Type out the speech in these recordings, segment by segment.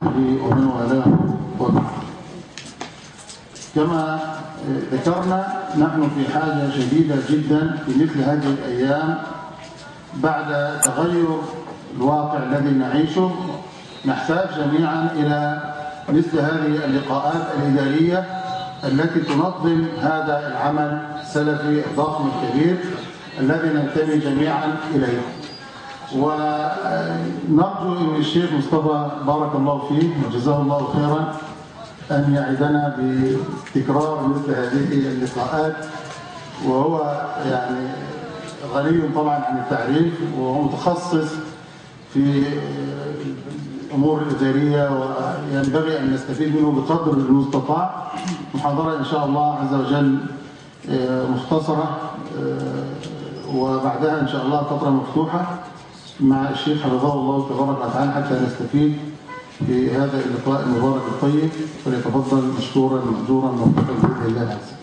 وصحبه ومن والاه وبعد كما ذكرنا نحن في حاجة شديدة جدا في مثل هذه الأيام بعد تغير الواقع الذي نعيشه نحتاج جميعا إلى مثل هذه اللقاءات الإدارية التي تنظم هذا العمل السلفي الضخم الكبير الذي ننتمي جميعا إليه ونرجو من الشيخ مصطفى بارك الله فيه وجزاه الله خيرا أن يعدنا بتكرار مثل هذه اللقاءات وهو يعني غني طبعا عن التعريف وهو متخصص في الأمور الإدارية وينبغي أن نستفيد منه بقدر المستطاع محاضرة إن شاء الله عز وجل مختصرة وبعدها إن شاء الله فترة مفتوحة مع الشيخ حفظه الله تبارك وتعالى حتى نستفيد في هذا اللقاء المبارك الطيب فليتفضل مشكورا مأجورا موفقا بإذن الله عز وجل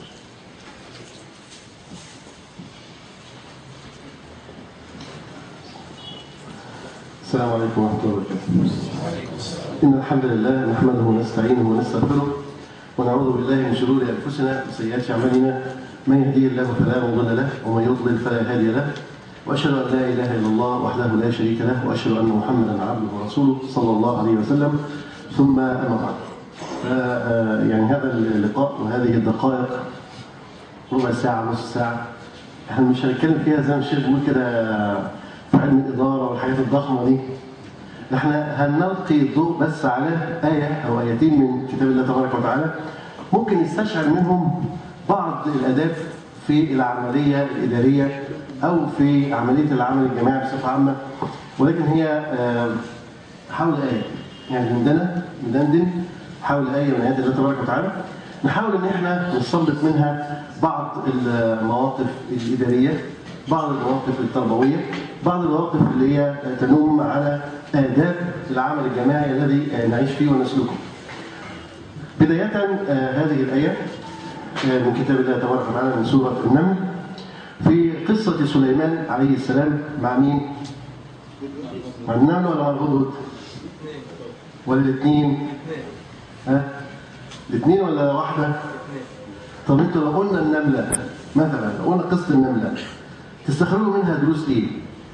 السلام عليكم ورحمة الله وبركاته إن الحمد لله نحمده ونستعينه ونستغفره ونعوذ بالله من شرور أنفسنا وسيئات أعمالنا من يهديه الله فلا مضل له ومن يضلل فلا هادي له وأشهد أن لا إله إلا الله وحده لا شريك له وأشهد أن محمدا عبده ورسوله صلى الله عليه وسلم ثم أما بعد يعني هذا اللقاء وهذه الدقائق ربع ساعة نص ساعة احنا مش هنتكلم فيها زي ما الشيخ بيقول كده في علم الإدارة والحاجات الضخمة دي احنا هنلقي الضوء بس على آية أو آيتين من كتاب الله تبارك وتعالى ممكن نستشعر منهم بعض الأداب في العملية الإدارية أو في عملية العمل الجماعي بصفة عامة ولكن هي حول آية يعني عندنا ندندن حول آية من آيات الله تبارك وتعالى نحاول إن إحنا نستنبط منها بعض المواقف الإدارية بعض المواقف التربوية بعض المواقف اللي هي تنم على آداب العمل الجماعي الذي نعيش فيه ونسلكه بداية هذه الآية من كتاب الله تبارك وتعالى من سورة النمل في قصة سليمان عليه السلام مع مين؟ مع النمل ولا مع الهدهد؟ ولا الاثنين؟ ها؟ الاثنين ولا واحدة؟ طب انتوا لو قلنا النملة مثلا لو قلنا قصة النملة تستخرجوا منها دروس ايه؟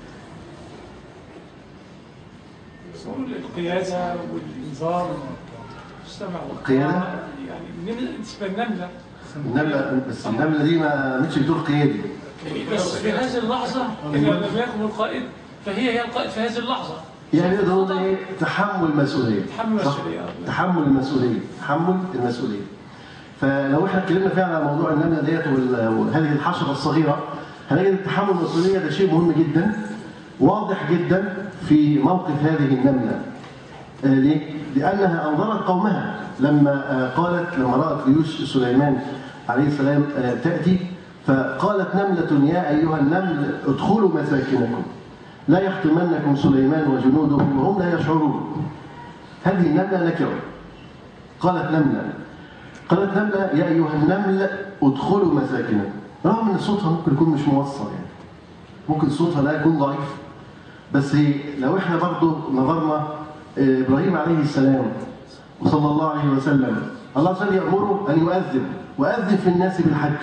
القيادة والإنذار والسمع القيادة؟ يعني بالنسبة للنملة النملة بس النملة دي ما مش بتقول قيادي بس في هذه اللحظة إذا لم يكن القائد فهي هي القائد في هذه اللحظة يعني نقدر نقول ايه تحمل مسؤولية تحمل صح؟ مسؤولية. تحمل المسؤولية تحمل المسؤولية فلو احنا اتكلمنا فعلا على موضوع النملة ديت وال- وهذه الحشرة الصغيرة هنجد تحمل المسؤولية ده شيء مهم جدا واضح جدا في موقف هذه النملة آه، ليه؟ لأنها أنظرت قومها لما آه، قالت لما رأت جيوش سليمان عليه السلام آه، تأتي فقالت نملة يا أيها النمل ادخلوا مساكنكم لا يحطمنكم سليمان وجنوده وهم لا يشعرون هذه النملة نكرة قالت نملة قالت نملة يا أيها النمل ادخلوا مساكنكم رغم أن صوتها ممكن يكون مش موصل يعني ممكن صوتها لا يكون ضعيف بس هي لو احنا برضو نظرنا آه، إبراهيم عليه السلام وصلى الله عليه وسلم الله عز وجل يأمره أن يؤذن وأذن في الناس بالحج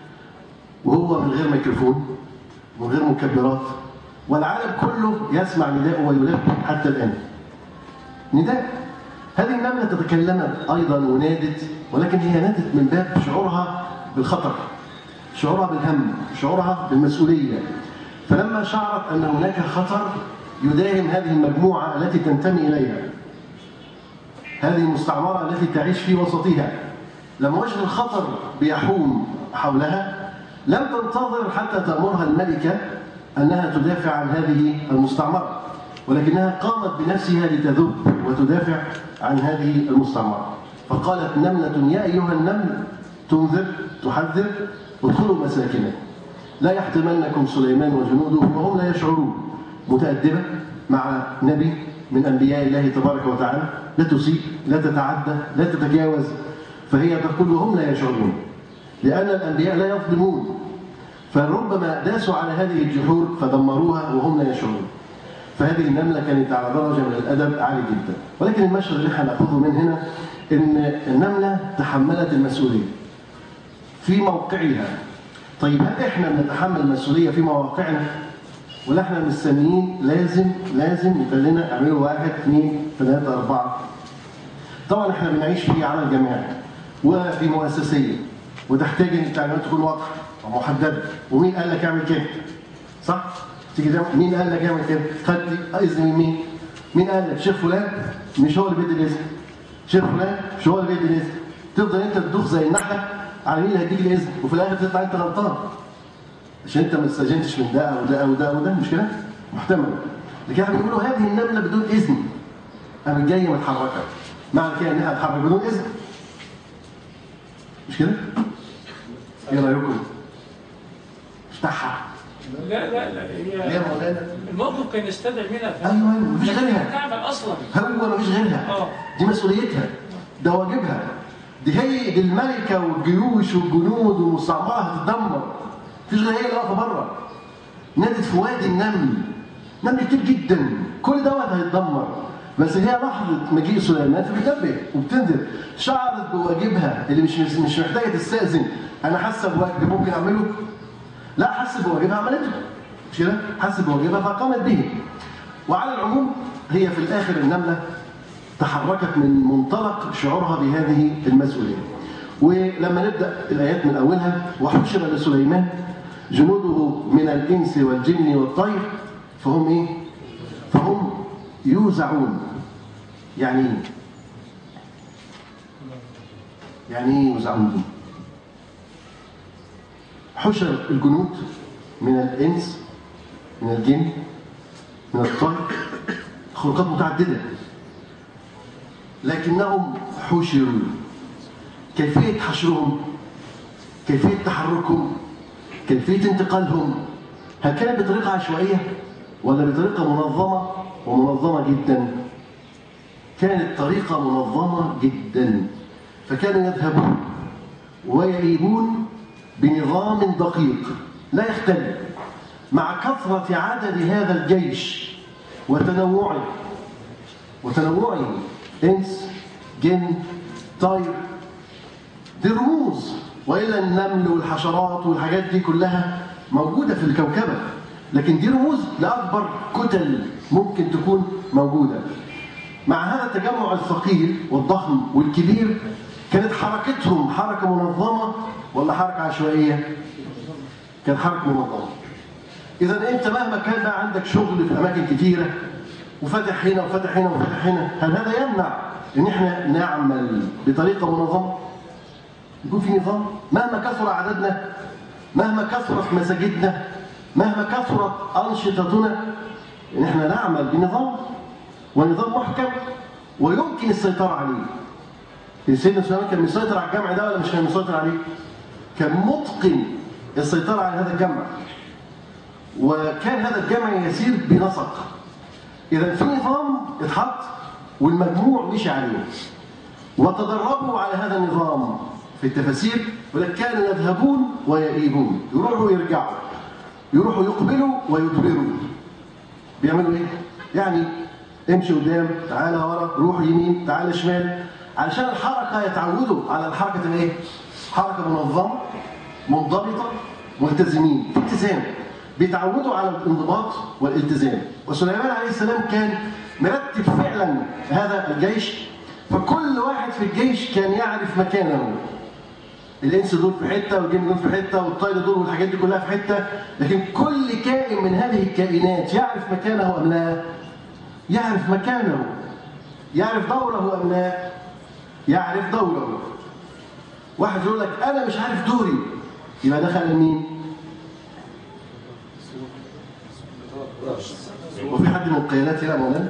وهو من غير ميكروفون من غير مكبرات والعالم كله يسمع نداءه ويلبي حتى الآن نداء هذه النملة تتكلمت أيضا ونادت ولكن هي نادت من باب شعورها بالخطر شعورها بالهم شعورها بالمسؤولية فلما شعرت أن هناك خطر يداهم هذه المجموعة التي تنتمي إليها هذه المستعمرة التي تعيش في وسطها لما وجد الخطر بيحوم حولها لم تنتظر حتى تأمرها الملكة أنها تدافع عن هذه المستعمرة ولكنها قامت بنفسها لتذب وتدافع عن هذه المستعمرة فقالت نملة يا أيها النمل تنذر تحذر ادخلوا مساكنكم لا يحطمنكم سليمان وجنوده وهم لا يشعرون متأدبة مع نبي من أنبياء الله تبارك وتعالى لا تسيء لا تتعدى لا تتجاوز فهي تقول وهم لا يشعرون لأن الأنبياء لا يظلمون فربما داسوا على هذه الجحور فدمروها وهم لا يشعرون فهذه النملة كانت على درجة من الأدب عالي جدا ولكن المشهد اللي احنا هناخده من هنا إن النملة تحملت المسؤولية في موقعها طيب هل احنا بنتحمل المسؤولية في مواقعنا ولا احنا مستنيين لازم لازم يبقى لنا اعملوا واحد اثنين ثلاثة أربعة طبعا احنا بنعيش في عمل جماعي وفي مؤسسية وتحتاج ان التعليمات تكون واضحة ومحددة ومين قال لك اعمل كده صح؟ تيجي تعمل مين قال لك اعمل كده؟ خد اذن من مين؟ مين قال لك؟ شيخ فلان مش هو اللي بيدي الاذن شيخ فلان مش هو اللي بيدي الاذن تفضل انت تدوخ زي النحلة على مين اللي هيديك الاذن وفي الاخر تطلع انت غلطان عشان انت ما استجنتش من ده او ده او ده او ده مش كده؟ محتمل لكن احنا بنقولوا هذه النمله بدون اذن قامت جايه متحركه معنى كده انها تتحرك بدون اذن مش كده؟ ايه رايكم؟ افتحها لا لا لا ليه هي يا مولانا؟ الموقف كان يستدعي منها ايوه ايوه مفيش لكن غيرها تعمل اصلا هو مفيش غيرها اه دي مسؤوليتها ده واجبها دي هي دي الملكه والجيوش والجنود والمستعمره هتتدمر مفيش غير هي اللي واقفه بره نادت في وادي النمل نمل كتير جدا كل دوت هيتدمر بس هي لحظه مجيء سليمان فبتنبه وبتنزل شعرت بواجبها اللي مش مش محتاجه تستاذن انا حاسه بواجب ممكن اعمله لا حاسه بواجبها عملته مش كده حاسه بواجبها فقامت به وعلى العموم هي في الاخر النمله تحركت من منطلق شعورها بهذه المسؤوليه ولما نبدا الايات من اولها وحشر لسليمان جنوده من الانس والجن والطير فهم ايه فهم يوزعون يعني ايه يعني ايه يوزعون حشر الجنود من الانس من الجن من الطير خلقات متعدده لكنهم حشروا كيفية حشرهم كيفية تحركهم كيفية انتقالهم هل كانت بطريقة عشوائية ولا بطريقة منظمة ومنظمة جدا كانت طريقة منظمة جدا فكانوا يذهبون ويئيبون بنظام دقيق لا يختلف مع كثرة عدد هذا الجيش وتنوعه وتنوعه انس جن طير دي رموز والا النمل والحشرات والحاجات دي كلها موجوده في الكوكبه لكن دي رموز لاكبر كتل ممكن تكون موجوده مع هذا التجمع الثقيل والضخم والكبير كانت حركتهم حركه منظمه ولا حركه عشوائيه كانت حركه منظمه اذا انت مهما كان بقى عندك شغل في اماكن كثيره وفتح هنا وفتح هنا وفتح هنا هل هذا يمنع ان احنا نعمل بطريقه منظمه يكون في نظام مهما كثر عددنا مهما كثرت مساجدنا مهما كثرت انشطتنا ان احنا نعمل بنظام ونظام محكم ويمكن السيطره عليه سيدنا سليمان كان مسيطر على الجمع ده ولا مش كان مسيطر عليه كان متقن السيطره على هذا الجمع وكان هذا الجمع يسير بنسق إذا في نظام اتحط والمجموع مشي عليه وتدربوا على هذا النظام في التفاسير ولكن كانوا يذهبون ويئيبون يروحوا ويرجعوا يروحوا يقبلوا ويدبروا بيعملوا ايه؟ يعني امشي قدام تعالى ورا روح يمين تعالى شمال علشان الحركه يتعودوا على الحركه تبقى ايه؟ حركه منظمه منضبطه ملتزمين في التزام بيتعودوا على الانضباط والالتزام وسليمان عليه السلام كان مرتب فعلا هذا الجيش فكل واحد في الجيش كان يعرف مكانه الانس دول في حته والجن دول في حته والطير دول والحاجات دي كلها في حته لكن كل كائن من هذه الكائنات يعرف مكانه ام لا يعرف مكانه يعرف دوره ام لا يعرف دوره واحد يقول لك انا مش عارف دوري يبقى دخل مين وفي حد من القيادات هنا يا مولانا؟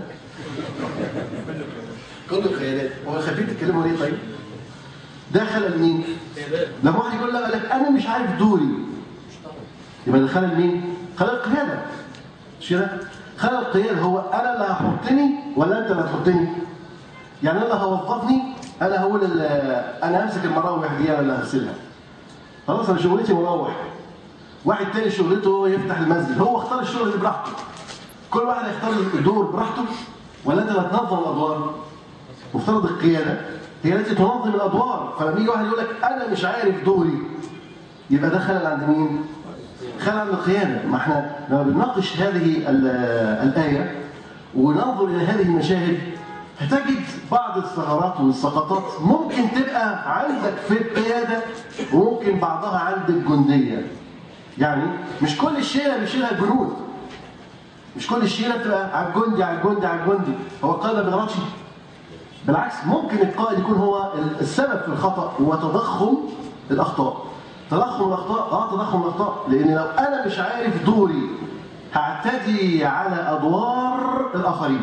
كل القيادات هو خايفين تتكلموا ليه طيب؟ دخل لمين؟ لما واحد يقول لك انا مش عارف دوري يبقى دخل لمين؟ خلق القياده مش كده؟ خلق القياده هو انا اللي هحطني ولا انت اللي هتحطني؟ يعني انا اللي هوظفني انا هقول انا همسك المراوح دي انا اللي هغسلها خلاص انا شغلتي مراوح واحد تاني شغلته يفتح المسجد هو اختار الشغل اللي براحته كل واحد هيختار الدور براحته ولا انت اللي هتنظم الادوار مفترض القياده هي التي تنظم الادوار فلما يجي واحد يقول لك انا مش عارف دوري يبقى ده خلل عند مين؟ خلل عند القياده ما احنا لما بنناقش هذه ال- الايه وننظر الى هذه المشاهد هتجد بعض الثغرات والسقطات ممكن تبقى عندك في القياده وممكن بعضها عند الجنديه يعني مش كل الشيله بيشيلها الجنود مش كل الشيله بتبقى على الجندي على الجندي على الجندي هو القائد ما بيغلطش بالعكس ممكن القائد يكون هو السبب في الخطا هو تضخم الاخطاء تضخم الاخطاء اه تضخم الاخطاء لان لو انا مش عارف دوري هعتدي على ادوار الاخرين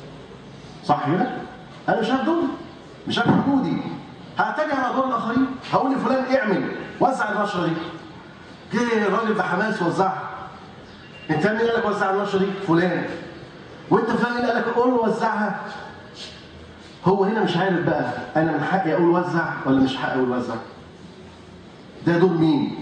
صح كده انا مش عارف دوري مش عارف حدودي هعتدي على ادوار الاخرين هقول لفلان اعمل وزع النشره دي جه الراجل بحماس وزعها انت مين قال لك وزع النشره دي فلان وانت فلان مين قال لك قول له وزعها هو هنا مش عارف بقى انا من حقي اقول وزع ولا مش حقي اقول وزع ده دور مين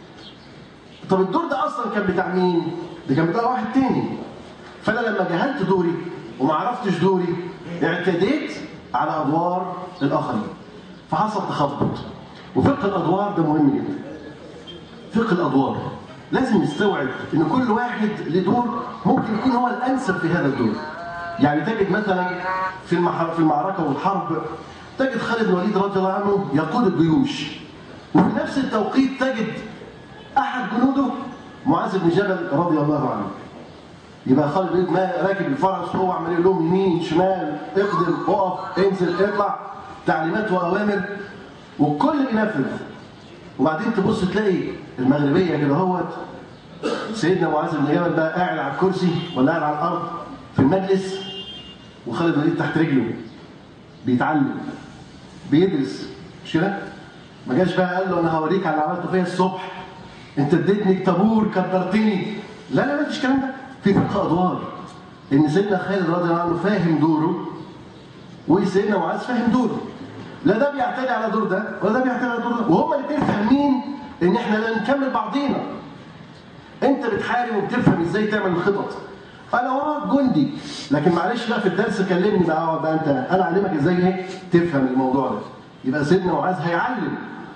طب الدور ده اصلا كان بتاع مين ده كان بتاع واحد تاني فانا لما جهلت دوري وما عرفتش دوري اعتديت على ادوار الاخرين فحصل تخبط وفقه الادوار ده مهم جدا فقه الادوار لازم نستوعب ان كل واحد له دور ممكن يكون هو الانسب في هذا الدور يعني تجد مثلا في المح- في المعركه والحرب تجد خالد بن الوليد رضي الله عنه يقود الجيوش وفي نفس التوقيت تجد احد جنوده معاذ بن جبل رضي الله عنه يبقى خالد بن الوليد ما راكب الفرس هو عمال يقول لهم يمين شمال اقدم اقف انزل اطلع تعليمات واوامر والكل بينفذ وبعدين تبص تلاقي المغربيه كده اهوت سيدنا معاذ بن جبل بقى قاعد على الكرسي ولا قاعد على الارض في المجلس وخالد بن الوليد تحت رجله بيتعلم بيدرس مش كده؟ ما جاش بقى قال له انا هوريك على اللي عملته فيا الصبح انت اديتني الطابور كبرتني لا لا ما فيش الكلام ده في فقه ادوار ان سيدنا خالد رضي الله عنه فاهم دوره وسيدنا معاذ فاهم دوره لا ده بيعتدي على دور ده ولا ده بيعتدي على دور ده وهما الاثنين فاهمين ان احنا لا نكمل بعضينا انت بتحارب وبتفهم ازاي تعمل الخطط انا وراك جندي لكن معلش بقى في الدرس كلمني بقى اقعد بقى انت انا اعلمك ازاي ايه تفهم الموضوع ده يبقى سيدنا معاذ هيعلم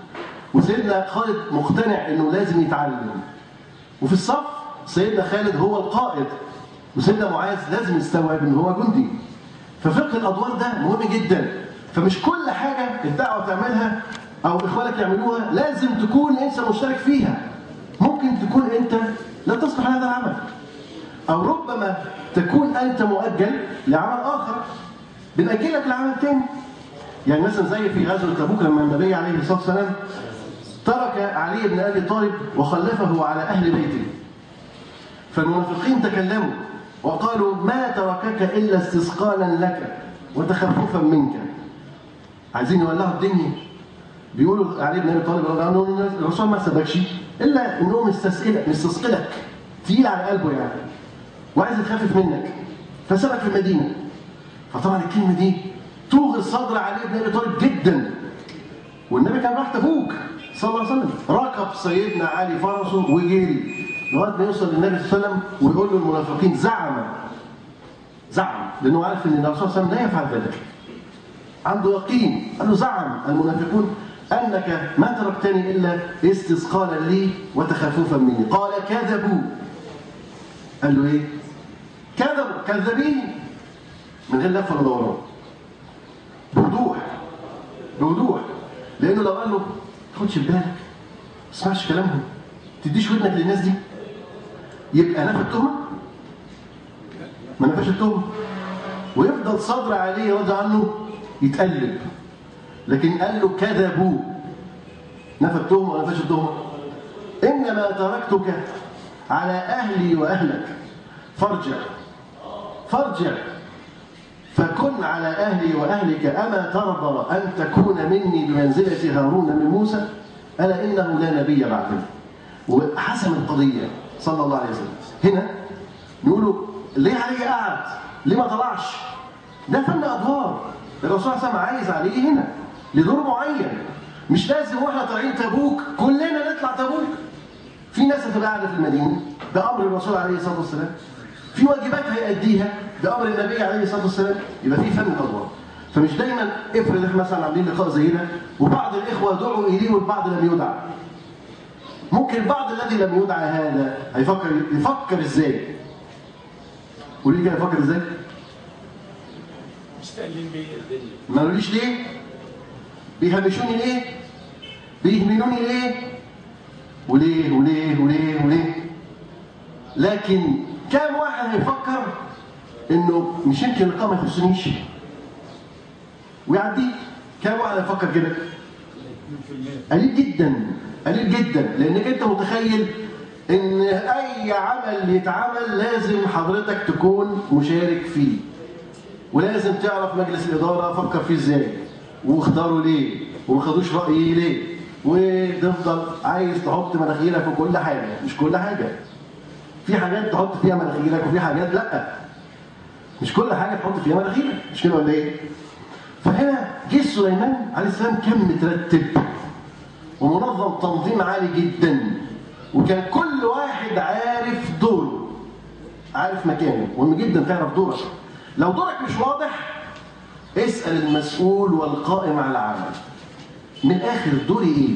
وسيدنا خالد مقتنع انه لازم يتعلم وفي الصف سيدنا خالد هو القائد وسيدنا معاذ لازم يستوعب ان هو جندي ففقه الادوار ده مهم جدا فمش كل حاجه الدعوه تعملها او اخوانك يعملوها لازم تكون انت مشترك فيها ممكن تكون انت لا تصلح لهذا العمل او ربما تكون انت مؤجل لعمل اخر بنأجلك لعمل تاني يعني مثلا زي في غزوه تبوك لما النبي عليه الصلاه والسلام ترك علي بن ابي طالب وخلفه على اهل بيته فالمنافقين تكلموا وقالوا ما تركك الا استثقالا لك وتخففا منك عايزين يولعوا الدنيا بيقولوا علي بن ابي طالب رضي الله عنه الرسول ما سبكش الا انه مستثقلك مستثقلك تقيل على قلبه يعني وعايز يخفف منك فسبك في المدينه فطبعا الكلمه دي توغر صدر علي بن ابي طالب جدا والنبي كان راح تبوك صلى الله عليه وسلم ركب سيدنا علي فرسه وجري لغايه ما يوصل للنبي صلى الله عليه وسلم ويقول له المنافقين زعم زعم لانه عارف ان الرسول صلى الله عليه وسلم لا يفعل ذلك عنده يقين قال له زعم المنافقون انك ما تركتني الا استثقالا لي وتخففا مني قال كذبوا قال له ايه كذبوا كذابين من غير لف ولا دوران بوضوح بوضوح لانه لو قال له تاخدش بالك ما تسمعش كلامهم تديش ودنك للناس دي يبقى نفى التهمه ما نفاش التهمه ويفضل صدر عليه رضي عنه يتقلب لكن قال له كذبوا نفى التهمه ولا نفاش التهمه انما تركتك على اهلي واهلك فارجع فارجع فكن على أهلي وأهلك أما ترضى أن تكون مني بمنزلة هارون من موسى ألا إنه لا نبي بعده وحسم القضية صلى الله عليه وسلم هنا نقوله ليه علي قعد ليه ما طلعش ده فن أدوار الرسول صلى الله عليه وسلم عايز عليه هنا لدور معين مش لازم واحنا طالعين تبوك كلنا نطلع تبوك في ناس هتبقى قاعده في المدينه ده امر الرسول عليه الصلاه والسلام في واجبات هيأديها بأمر النبي عليه الصلاة والسلام يبقى في فن الأدوار فمش دايما افرض احنا مثلا عاملين لقاء زي ده وبعض الإخوة دعوا إليه والبعض لم يدع ممكن البعض الذي لم يدعى هذا هيفكر يفكر ازاي؟ قولي لي كده يفكر ازاي؟ مستقلين بيه ما قالوليش ليه؟ بيهمشوني ليه؟ بيهملوني ليه؟ وليه وليه وليه وليه؟ لكن كام واحد هيفكر انه مش يمكن اللقاء ما يخصنيش ويعديه كام واحد هيفكر كده؟ قليل جدا قليل جدا لانك انت متخيل ان اي عمل يتعمل لازم حضرتك تكون مشارك فيه ولازم تعرف مجلس الاداره فكر فيه ازاي واختاروا ليه وما خدوش رايي ليه وتفضل عايز تحط مناخيرك في كل حاجه مش كل حاجه في حاجات تحط فيها مناخيرك وفي حاجات لا مش كل حاجه تحط فيها مناخيرك مش كده ولا ايه فهنا جه سليمان عليه السلام كان مترتب ومنظم تنظيم عالي جدا وكان كل واحد عارف دوره عارف مكانه مهم جدا تعرف دورك لو دورك مش واضح اسأل المسؤول والقائم على العمل من آخر دوري إيه؟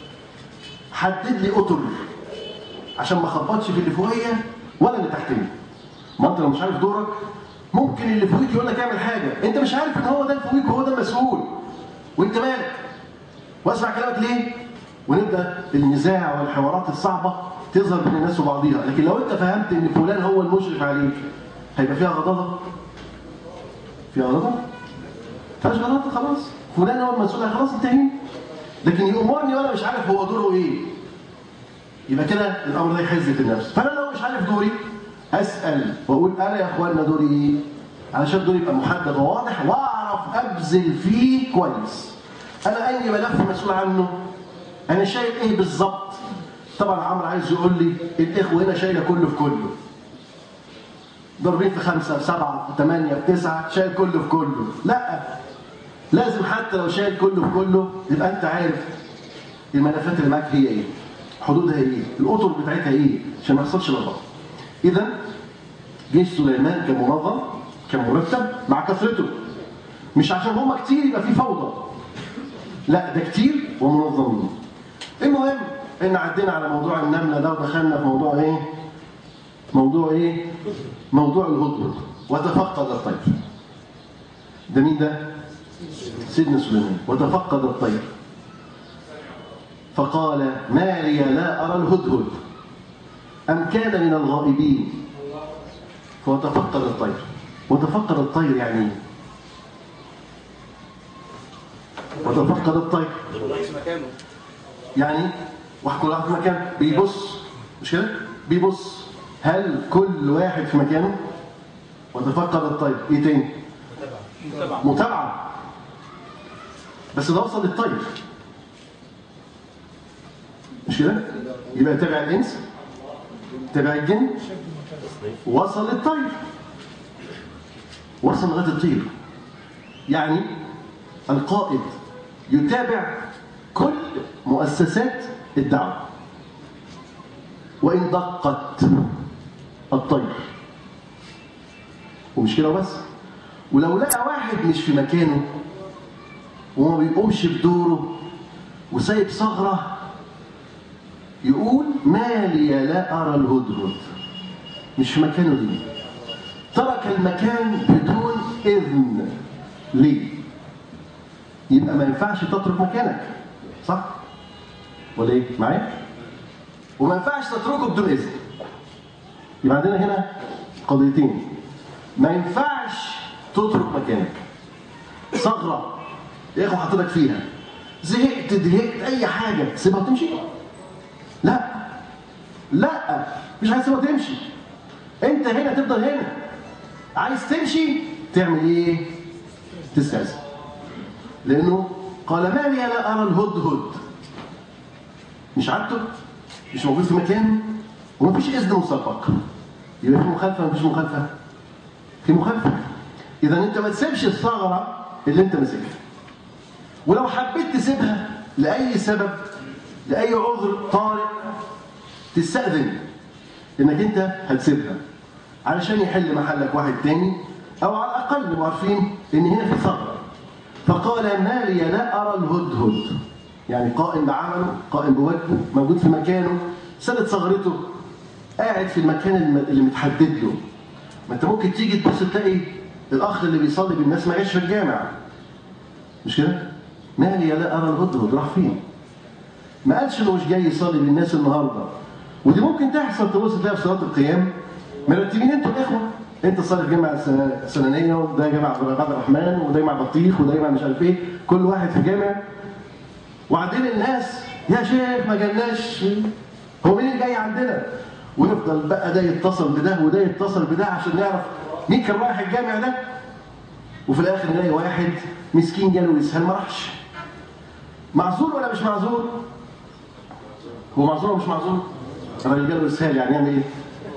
حدد لي أطر عشان ما اخبطش في اللي فوقيا ولا اللي تحتيه ما انت لو مش عارف دورك ممكن اللي فوقيك يقول لك اعمل حاجه انت مش عارف ان هو ده اللي فوقيك وهو ده المسؤول وانت مالك واسمع كلامك ليه ونبدا النزاع والحوارات الصعبه تظهر بين الناس وبعضيها لكن لو انت فهمت ان فلان هو المشرف عليك هيبقى فيها غضاضه فيها غضاضه فيهاش غضاضه خلاص فلان هو المسؤول خلاص انتهينا لكن يأمرني وانا مش عارف هو دوره ايه يبقى كده الامر ده يحز في النفس فانا لو مش عارف دوري اسال واقول انا يا اخوانا دوري ايه علشان دوري يبقى محدد وواضح واعرف ابذل فيه كويس انا اي ملف مسؤول عنه انا شايل ايه بالظبط طبعا عمرو عايز يقول لي الاخوه هنا شايله كله في كله ضاربين في خمسه في سبعه في ثمانيه في تسعه شايل كله في كله لا لازم حتى لو شايل كله في كله يبقى انت عارف الملفات اللي معاك هي ايه حدودها ايه الاطر بتاعتها ايه عشان ما يحصلش لخبطه اذا جيش سليمان كان منظم كان مرتب مع كثرته مش عشان هم كتير يبقى في فوضى لا ده كتير ومنظمين المهم ان عدينا على موضوع النمله ده ودخلنا في موضوع ايه موضوع ايه موضوع الهدهد وتفقد الطير ده مين ده سيدنا سليمان وتفقد الطير فقال ما لي لا أرى الهدهد أم كان من الغائبين وتفقد الطير وتفقد الطير يعني ايه؟ وتفقد الطير يعني واحد كل واحد في مكان بيبص مش كده بيبص هل كل واحد في مكانه وتفقد الطير ايه تاني متابعه بس ده وصل للطير مش كده يبقى تابع الانس تابع الجن وصل للطير وصل لغايه الطير يعني القائد يتابع كل مؤسسات الدعوه وان دقت الطير ومش كده بس ولو لقى واحد مش في مكانه وما بيقومش بدوره وسايب ثغره يقول ما لي لا أرى الهدهد مش في مكانه ليه ترك المكان بدون إذن ليه يبقى ما ينفعش تترك مكانك صح ولا ايه معايا وما ينفعش تتركه بدون إذن يبقى عندنا هنا قضيتين ما ينفعش تترك مكانك ثغرة يا اخو حطيتك فيها زهقت دهقت اي حاجه سيبها وتمشي لا لا مش عايز تسيبها تمشي انت هنا تفضل هنا عايز تمشي تعمل ايه تستاذن لانه قال ما لي لا ارى الهدهد مش عادته مش موجود في مكانه ومفيش اذن مسبق يبقى في مخالفه مفيش مخالفه في مخالفه اذا انت ما تسيبش الثغره اللي انت ماسكها ولو حبيت تسيبها لاي سبب لاي عذر طارئ تستاذن انك انت هتسيبها علشان يحل محلك واحد تاني او على الاقل نبقوا عارفين ان هنا في ثغره فقال ما لي لا ارى الهدهد يعني قائم بعمله قائم بوجهه موجود في مكانه سنة ثغرته قاعد في المكان الم- اللي متحدد له ما انت ممكن تيجي تبص تلاقي الاخ اللي بيصلي بالناس ما جاش في الجامع مش كده؟ ما لي لا ارى الهدهد راح فين؟ ما قالش انه مش جاي يصلي بالناس النهارده ودي ممكن تحصل تبص تلاقي في صلاه القيام مرتبين انتوا الاخوه انت صلي في جامع السن- السنانيه وده جامع عبد الرحمن وده جامع بطيخ وده جامع مش عارف ايه كل واحد في جامع وبعدين الناس يا شيخ ما جالناش هو مين اللي جاي عندنا ويفضل بقى ده يتصل بده وده يتصل بده عشان نعرف مين كان رايح الجامع ده وفي الاخر نلاقي واحد مسكين جاله اسهال ما راحش معذور ولا مش معذور؟ هو معذور ولا مش معذور؟ الراجل جاله اسهال يعني يعمل ايه؟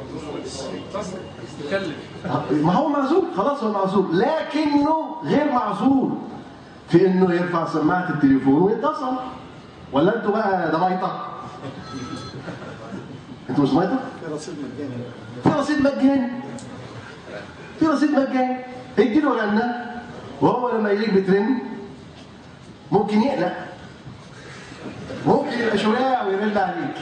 تكلم ما هو معذور خلاص هو معذور لكنه غير معذور في انه يرفع سماعه التليفون ويتصل ولا انتوا بقى ده ميطه؟ انتوا مش ميطه؟ في رصيد مجاني في رصيد مجاني اديله رنه وهو لما يجيك بترن ممكن يقلق ممكن يبقى شجاع ويرد عليك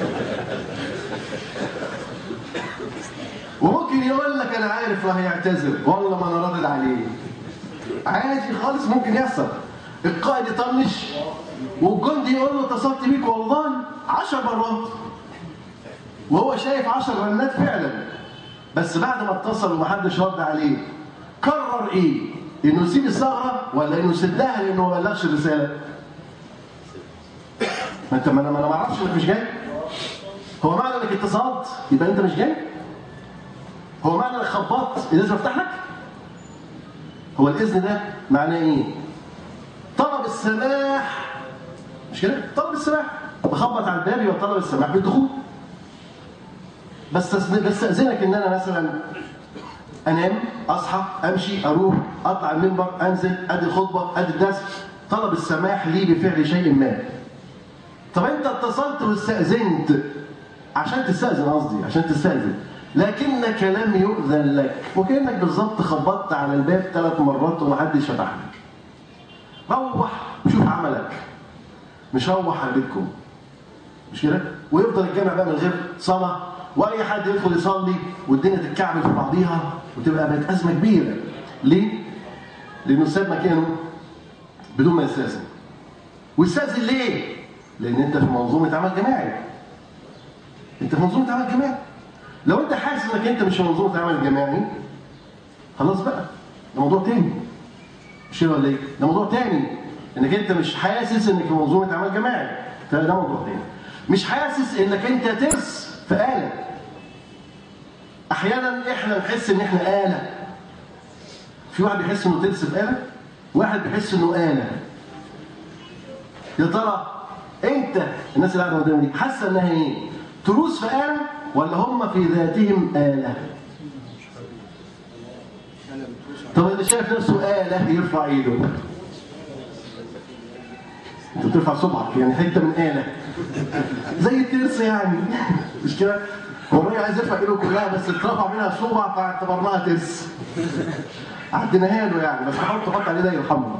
وممكن يقول لك انا عارف وهيعتذر والله ما انا راضي عليه عادي خالص ممكن يحصل القائد يطنش والجندي يقول له اتصلت بيك والله عشر مرات وهو شايف عشر رنات فعلا بس بعد ما اتصل ومحدش رد عليه قرر ايه؟ انه يسيب الثغره ولا انه يسدها لانه ما بلغش الرساله؟ ما انت ما انا ما أنا ما اعرفش انك مش جاي هو معنى انك اتصلت يبقى انت مش جاي؟ هو معنى انك خبطت لازم افتح لك؟ هو الاذن ده معناه ايه؟ طلب السماح مش كده؟ طلب السماح بخبط على الباب يبقى طلب السماح بالدخول بس بس استاذنك ان انا مثلا انام اصحى امشي اروح اطلع المنبر انزل ادي الخطبه ادي الدرس طلب السماح لي بفعل شيء ما طب انت اتصلت واستاذنت عشان تستاذن قصدي عشان تستاذن لكنك لم يؤذن لك وكانك بالظبط خبطت على الباب ثلاث مرات ومحدش فتح لك روح وشوف عملك مش روح على بيتكم مش كده؟ ويفضل الجامع بقى من غير صلاه واي حد يدخل يصلي والدنيا تتكعبل في بعضيها وتبقى بقت ازمه كبيره. ليه؟ لانه ساب مكانه بدون ما يستاذن. ويستاذن ليه؟ لان انت في منظومه عمل جماعي. انت في منظومه عمل جماعي. لو انت حاسس انك انت مش في منظومه عمل جماعي خلاص بقى ده موضوع تاني. مش كده ولا ايه؟ ده موضوع تاني انك انت مش حاسس انك في منظومه عمل جماعي فده موضوع تاني. مش حاسس انك انت ترس في آلة احيانا احنا نحس ان احنا آلة في واحد بيحس انه ترس في آلة واحد بيحس انه آلة يا ترى انت الناس اللي قاعده قدامي دي حاسه انها ايه؟ تروس في آلة ولا هم في ذاتهم آلة؟ طب اللي شايف نفسه آلة يرفع ايده انت بترفع صبعك يعني حته من آلة زي الترس يعني مش كده؟ هو الراجل عايز يرفع ايده كلها بس اترفع منها صبع فاعتبرناها ترس عديناها له يعني بس حاول تحط عليه ده يرحمه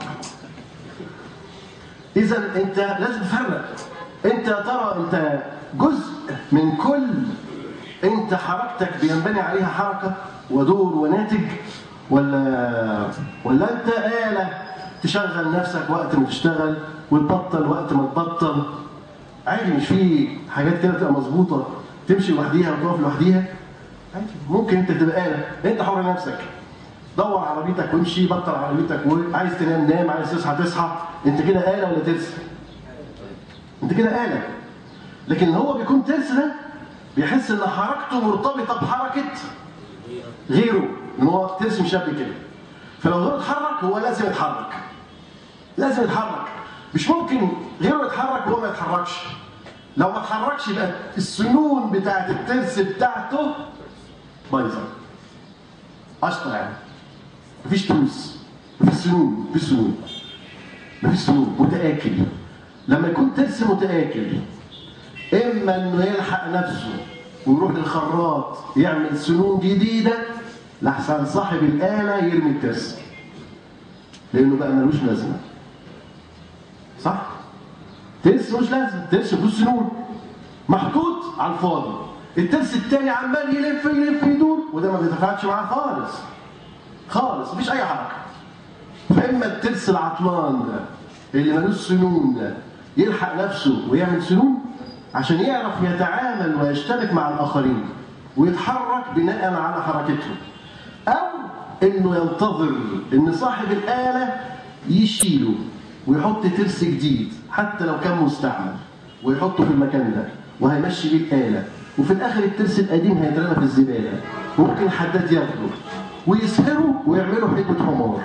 اذا انت لازم تفرق انت يا ترى انت جزء من كل انت حركتك بينبني عليها حركه ودور وناتج ولا ولا انت آلة تشغل نفسك وقت ما تشتغل وتبطل وقت ما تبطل عادي مش في حاجات كده تبقى مظبوطه تمشي لوحديها وتقف لوحديها عادي ممكن انت تبقى آلة انت حر نفسك دور عربيتك وامشي بطل عربيتك وعايز تنام نام عايز تصحى تصحى انت كده آلة ولا ترس انت كده آلة لكن هو بيكون ترس ده بيحس ان حركته مرتبطه بحركه غيره ان هو ترس مش شاب كده فلو غيره اتحرك هو لازم يتحرك لازم يتحرك مش ممكن غيره يتحرك وهو ما يتحركش لو ما اتحركش يبقى السنون بتاعت الترس بتاعته بايظه قشطه يعني مفيش تروس مفيش سنون مفيش سنون مفيش سنون متآكل لما يكون ترس متآكل إما إنه يلحق نفسه ويروح للخراط يعمل سنون جديده لحسن صاحب الاله يرمي الترس لانه بقى ملوش لازمه صح ترس ملوش لازمه ترس فلوس سنون محطوط على الفاضي الترس التاني عمال يلف يلف يدور وده ما بيتفاعلش معاه خالص خالص مفيش اي حركه فاما الترس العطلان ده اللي ملوش سنون ده يلحق نفسه ويعمل سنون عشان يعرف يتعامل ويشتبك مع الاخرين ويتحرك بناء على حركتهم او انه ينتظر ان صاحب الاله يشيله ويحط ترس جديد حتى لو كان مستعمل ويحطه في المكان ده وهيمشي بيه الاله وفي الاخر الترس القديم هيترمى في الزباله وممكن الحداد ياخده ويسهره ويعملوا حته حمار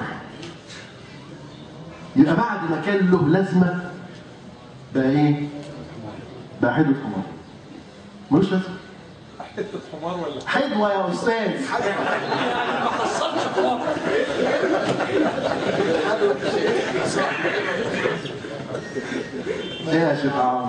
يبقى بعد ما كان له لازمه بقى ايه؟ بقى حته حمار ملوش لازمه حته حمار ولا حدوه يا استاذ يعني ما حصلش خالص ايه يا شيخ عمرو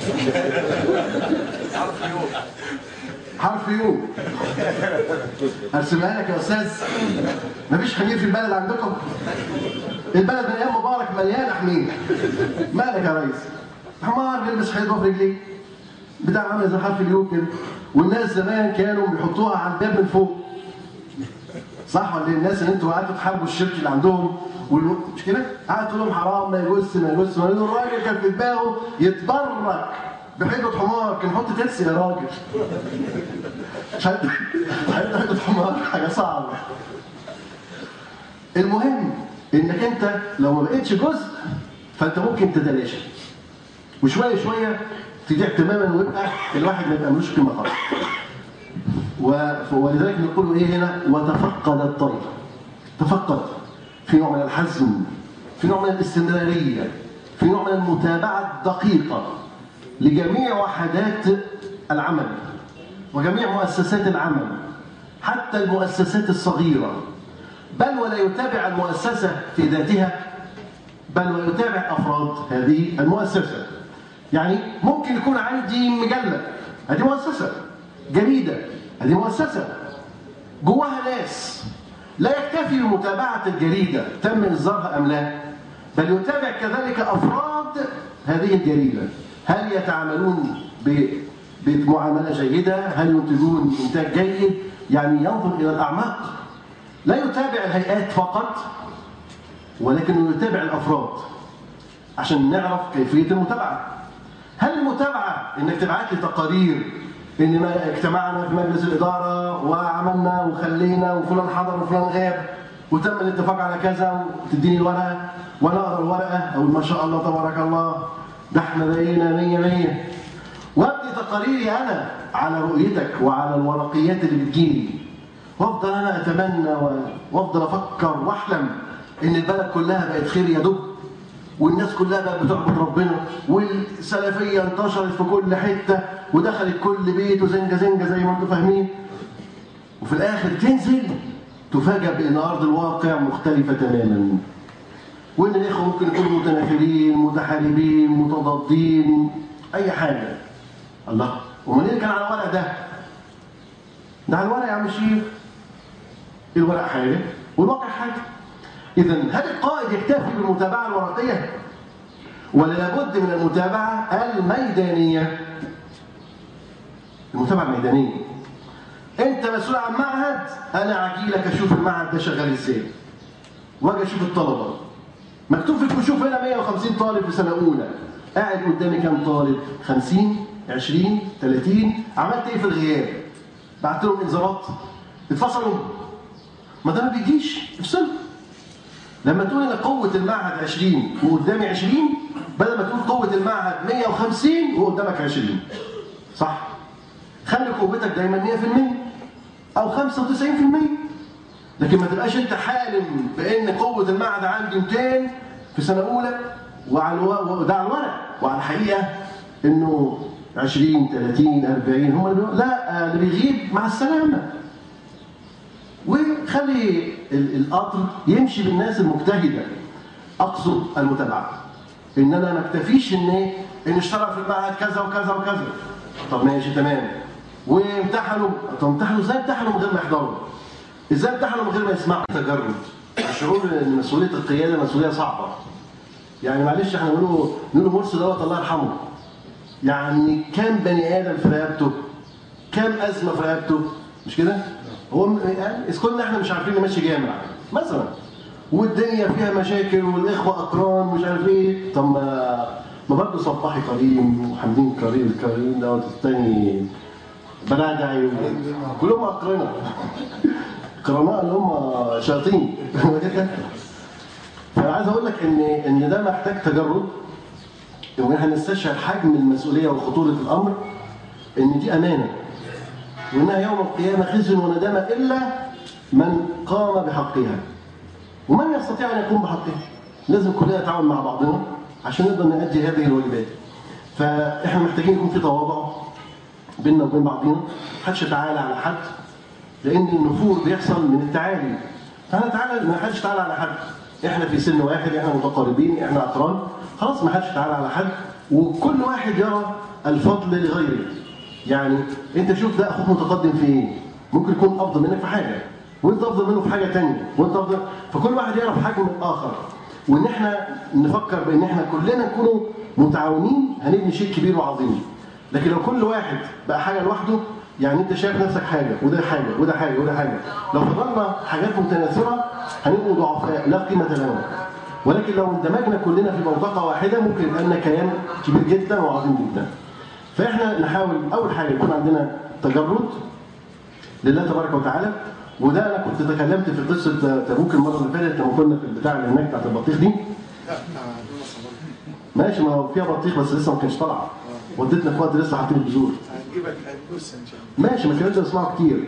حرف يو ارسمها لك يا استاذ مفيش حمير في البلد عندكم البلد من ايام مبارك مليانه حمير مالك يا ريس حمار بيلبس حيطه في رجليه بتاع عامل زي حرف اليو كده والناس زمان كانوا بيحطوها على الباب من فوق صح ولا إيه؟ الناس اللي انتوا قعدتوا تحاربوا الشرك اللي عندهم والو... مش كده؟ قعدتوا تقول لهم حرام ما يجوز ما يجوز ما يجوز الراجل كان في دماغه يتبرك بحيطه حمار كان يحط ترسي يا راجل شد حيطه حمار حاجه صعبه المهم انك انت لو ما بقتش جزء فانت ممكن تتلاشى وشويه شويه تضيع تماما ويبقى الواحد ما يبقى ملوش قيمه خالص و- ولذلك نقول ايه هنا وتفقد الطريق تفقد في نوع من الحزم في نوع من الاستمراريه في نوع من المتابعه الدقيقه لجميع وحدات العمل وجميع مؤسسات العمل حتى المؤسسات الصغيره بل ولا يتابع المؤسسه في ذاتها بل ويتابع افراد هذه المؤسسه يعني ممكن يكون عندي مجله هذه مؤسسه جريده هذه مؤسسه جواها ناس لا يكتفي بمتابعه الجريده تم اصدارها ام لا بل يتابع كذلك افراد هذه الجريده هل يتعاملون ب- بمعامله جيده هل ينتجون انتاج جيد يعني ينظر الى الاعماق لا يتابع الهيئات فقط ولكنه يتابع الافراد عشان نعرف كيفيه المتابعه هل المتابعه انك تبعت لي تقارير ان ما اجتمعنا في مجلس الاداره وعملنا وخلينا وفلان حضر وفلان غاب وتم الاتفاق على كذا وتديني الورقه وانا اقرا الورقه او ما شاء الله تبارك الله ده احنا بقينا 100 100 وابدي تقاريري انا على رؤيتك وعلى الورقيات اللي بتجيلي وافضل انا اتمنى و- وافضل افكر واحلم ان البلد كلها بقت خير يا دب والناس كلها بقت بتعبد ربنا والسلفيه انتشرت في كل حته ودخلت كل بيت وزنجه زنجه زي ما انتم فاهمين وفي الاخر تنزل تفاجأ بان ارض الواقع مختلفه تماما وان الاخوه ممكن يكونوا متنافرين متحاربين متضادين اي حاجه الله امال ايه اللي كان على الورق ده؟ ده على الورق يا عم الشيخ الورق حاجه والواقع حاجه اذا هل القائد يكتفي بالمتابعه الورقيه ولا لابد من المتابعه الميدانيه المتابعه الميدانيه انت مسؤول عن معهد انا اجي لك اشوف المعهد ده شغال ازاي واجي اشوف الطلبه مكتوب في الكشوف هنا 150 طالب في سنه اولى قاعد قدامي كام طالب 50 20 30 عملت ايه في الغياب بعت لهم انذارات اتفصلوا ما ده ما بيجيش افصل لما تقول ان قوه المعهد 20 وقدامي 20 بدل ما تقول قوه المعهد 150 وقدامك 20 صح خلي قوتك دايما 100% او 95% لكن ما تبقاش انت حالم بان قوه المعهد عندي 200 في سنه اولى وعلى الو... وده على الورق وعلى الحقيقه انه 20 30 40 هم اللي بيقولوا- لا اللي بيغيب مع السلامه وخلي ال- القطر يمشي بالناس المجتهده اقصد المتابعه ان انا ما اكتفيش ان ايه ان اشترك في المعهد كذا وكذا وكذا طب ماشي تمام وامتحنوا طب امتحنوا ازاي امتحنوا من غير ما يحضروا ازاي امتحنوا من غير ما يسمعوا تجرد الشعور ان مسؤوليه القياده مسؤوليه صعبه يعني معلش احنا نقول له نقول له مرسي دوت الله يرحمه يعني كام بني ادم في رقبته كام ازمه في رقبته مش كده هو م- يعني اذا كنا احنا مش عارفين نمشي جامع مثلا والدنيا فيها مشاكل والاخوه اقران مش عارف ايه طب ما ما برضه صباحي كريم وحمدين كريم الكريم دوت الثاني بلادعي كلهم اقرناء قرناء اللي هم شياطين فانا عايز اقول لك ان ان ده محتاج تجرد وان احنا نستشعر حجم المسؤوليه وخطوره الامر ان دي امانه وانها يوم القيامه خزي وندامه الا من قام بحقها ومن يستطيع ان يقوم بحقها لازم كلنا نتعاون مع بعضنا عشان نقدر نؤدي هذه الواجبات فاحنا محتاجين يكون في تواضع بيننا وبين بعضنا محدش يتعالى على حد لان النفور بيحصل من التعالي فهنتعالى ما حدش يتعالى على حد احنا في سن واحد احنا متقاربين احنا اقران خلاص ما حدش يتعالى على حد وكل واحد يرى الفضل لغيره يعني انت شوف ده اخوك متقدم في ايه ممكن يكون افضل منك في حاجه وانت افضل منه في حاجه ثانيه وانت افضل فكل واحد يعرف حجم الاخر وان احنا نفكر بان احنا كلنا نكونوا متعاونين هنبني شيء كبير وعظيم لكن لو كل واحد بقى حاجه لوحده يعني انت شايف نفسك حاجه وده حاجه وده حاجه وده حاجه لو فضلنا حاجات متناثره هنبقوا ضعفاء لا قيمه لنا ولكن لو اندمجنا كلنا في منطقه واحده ممكن يبقى لنا كيان كبير جدا وعظيم جدا فاحنا نحاول اول حاجه يكون عندنا تجرد لله تبارك وتعالى وده انا كنت تكلمت في قصه تبوك المره اللي فاتت لما كنا في البتاع اللي هناك بتاعت البطيخ دي ماشي ما هو فيها بطيخ بس لسه ما كانش طالعه وديتنا في وقت لسه حاطين البذور هنجيبك هنبص ان شاء الله ماشي ما كانش بسمعه كتير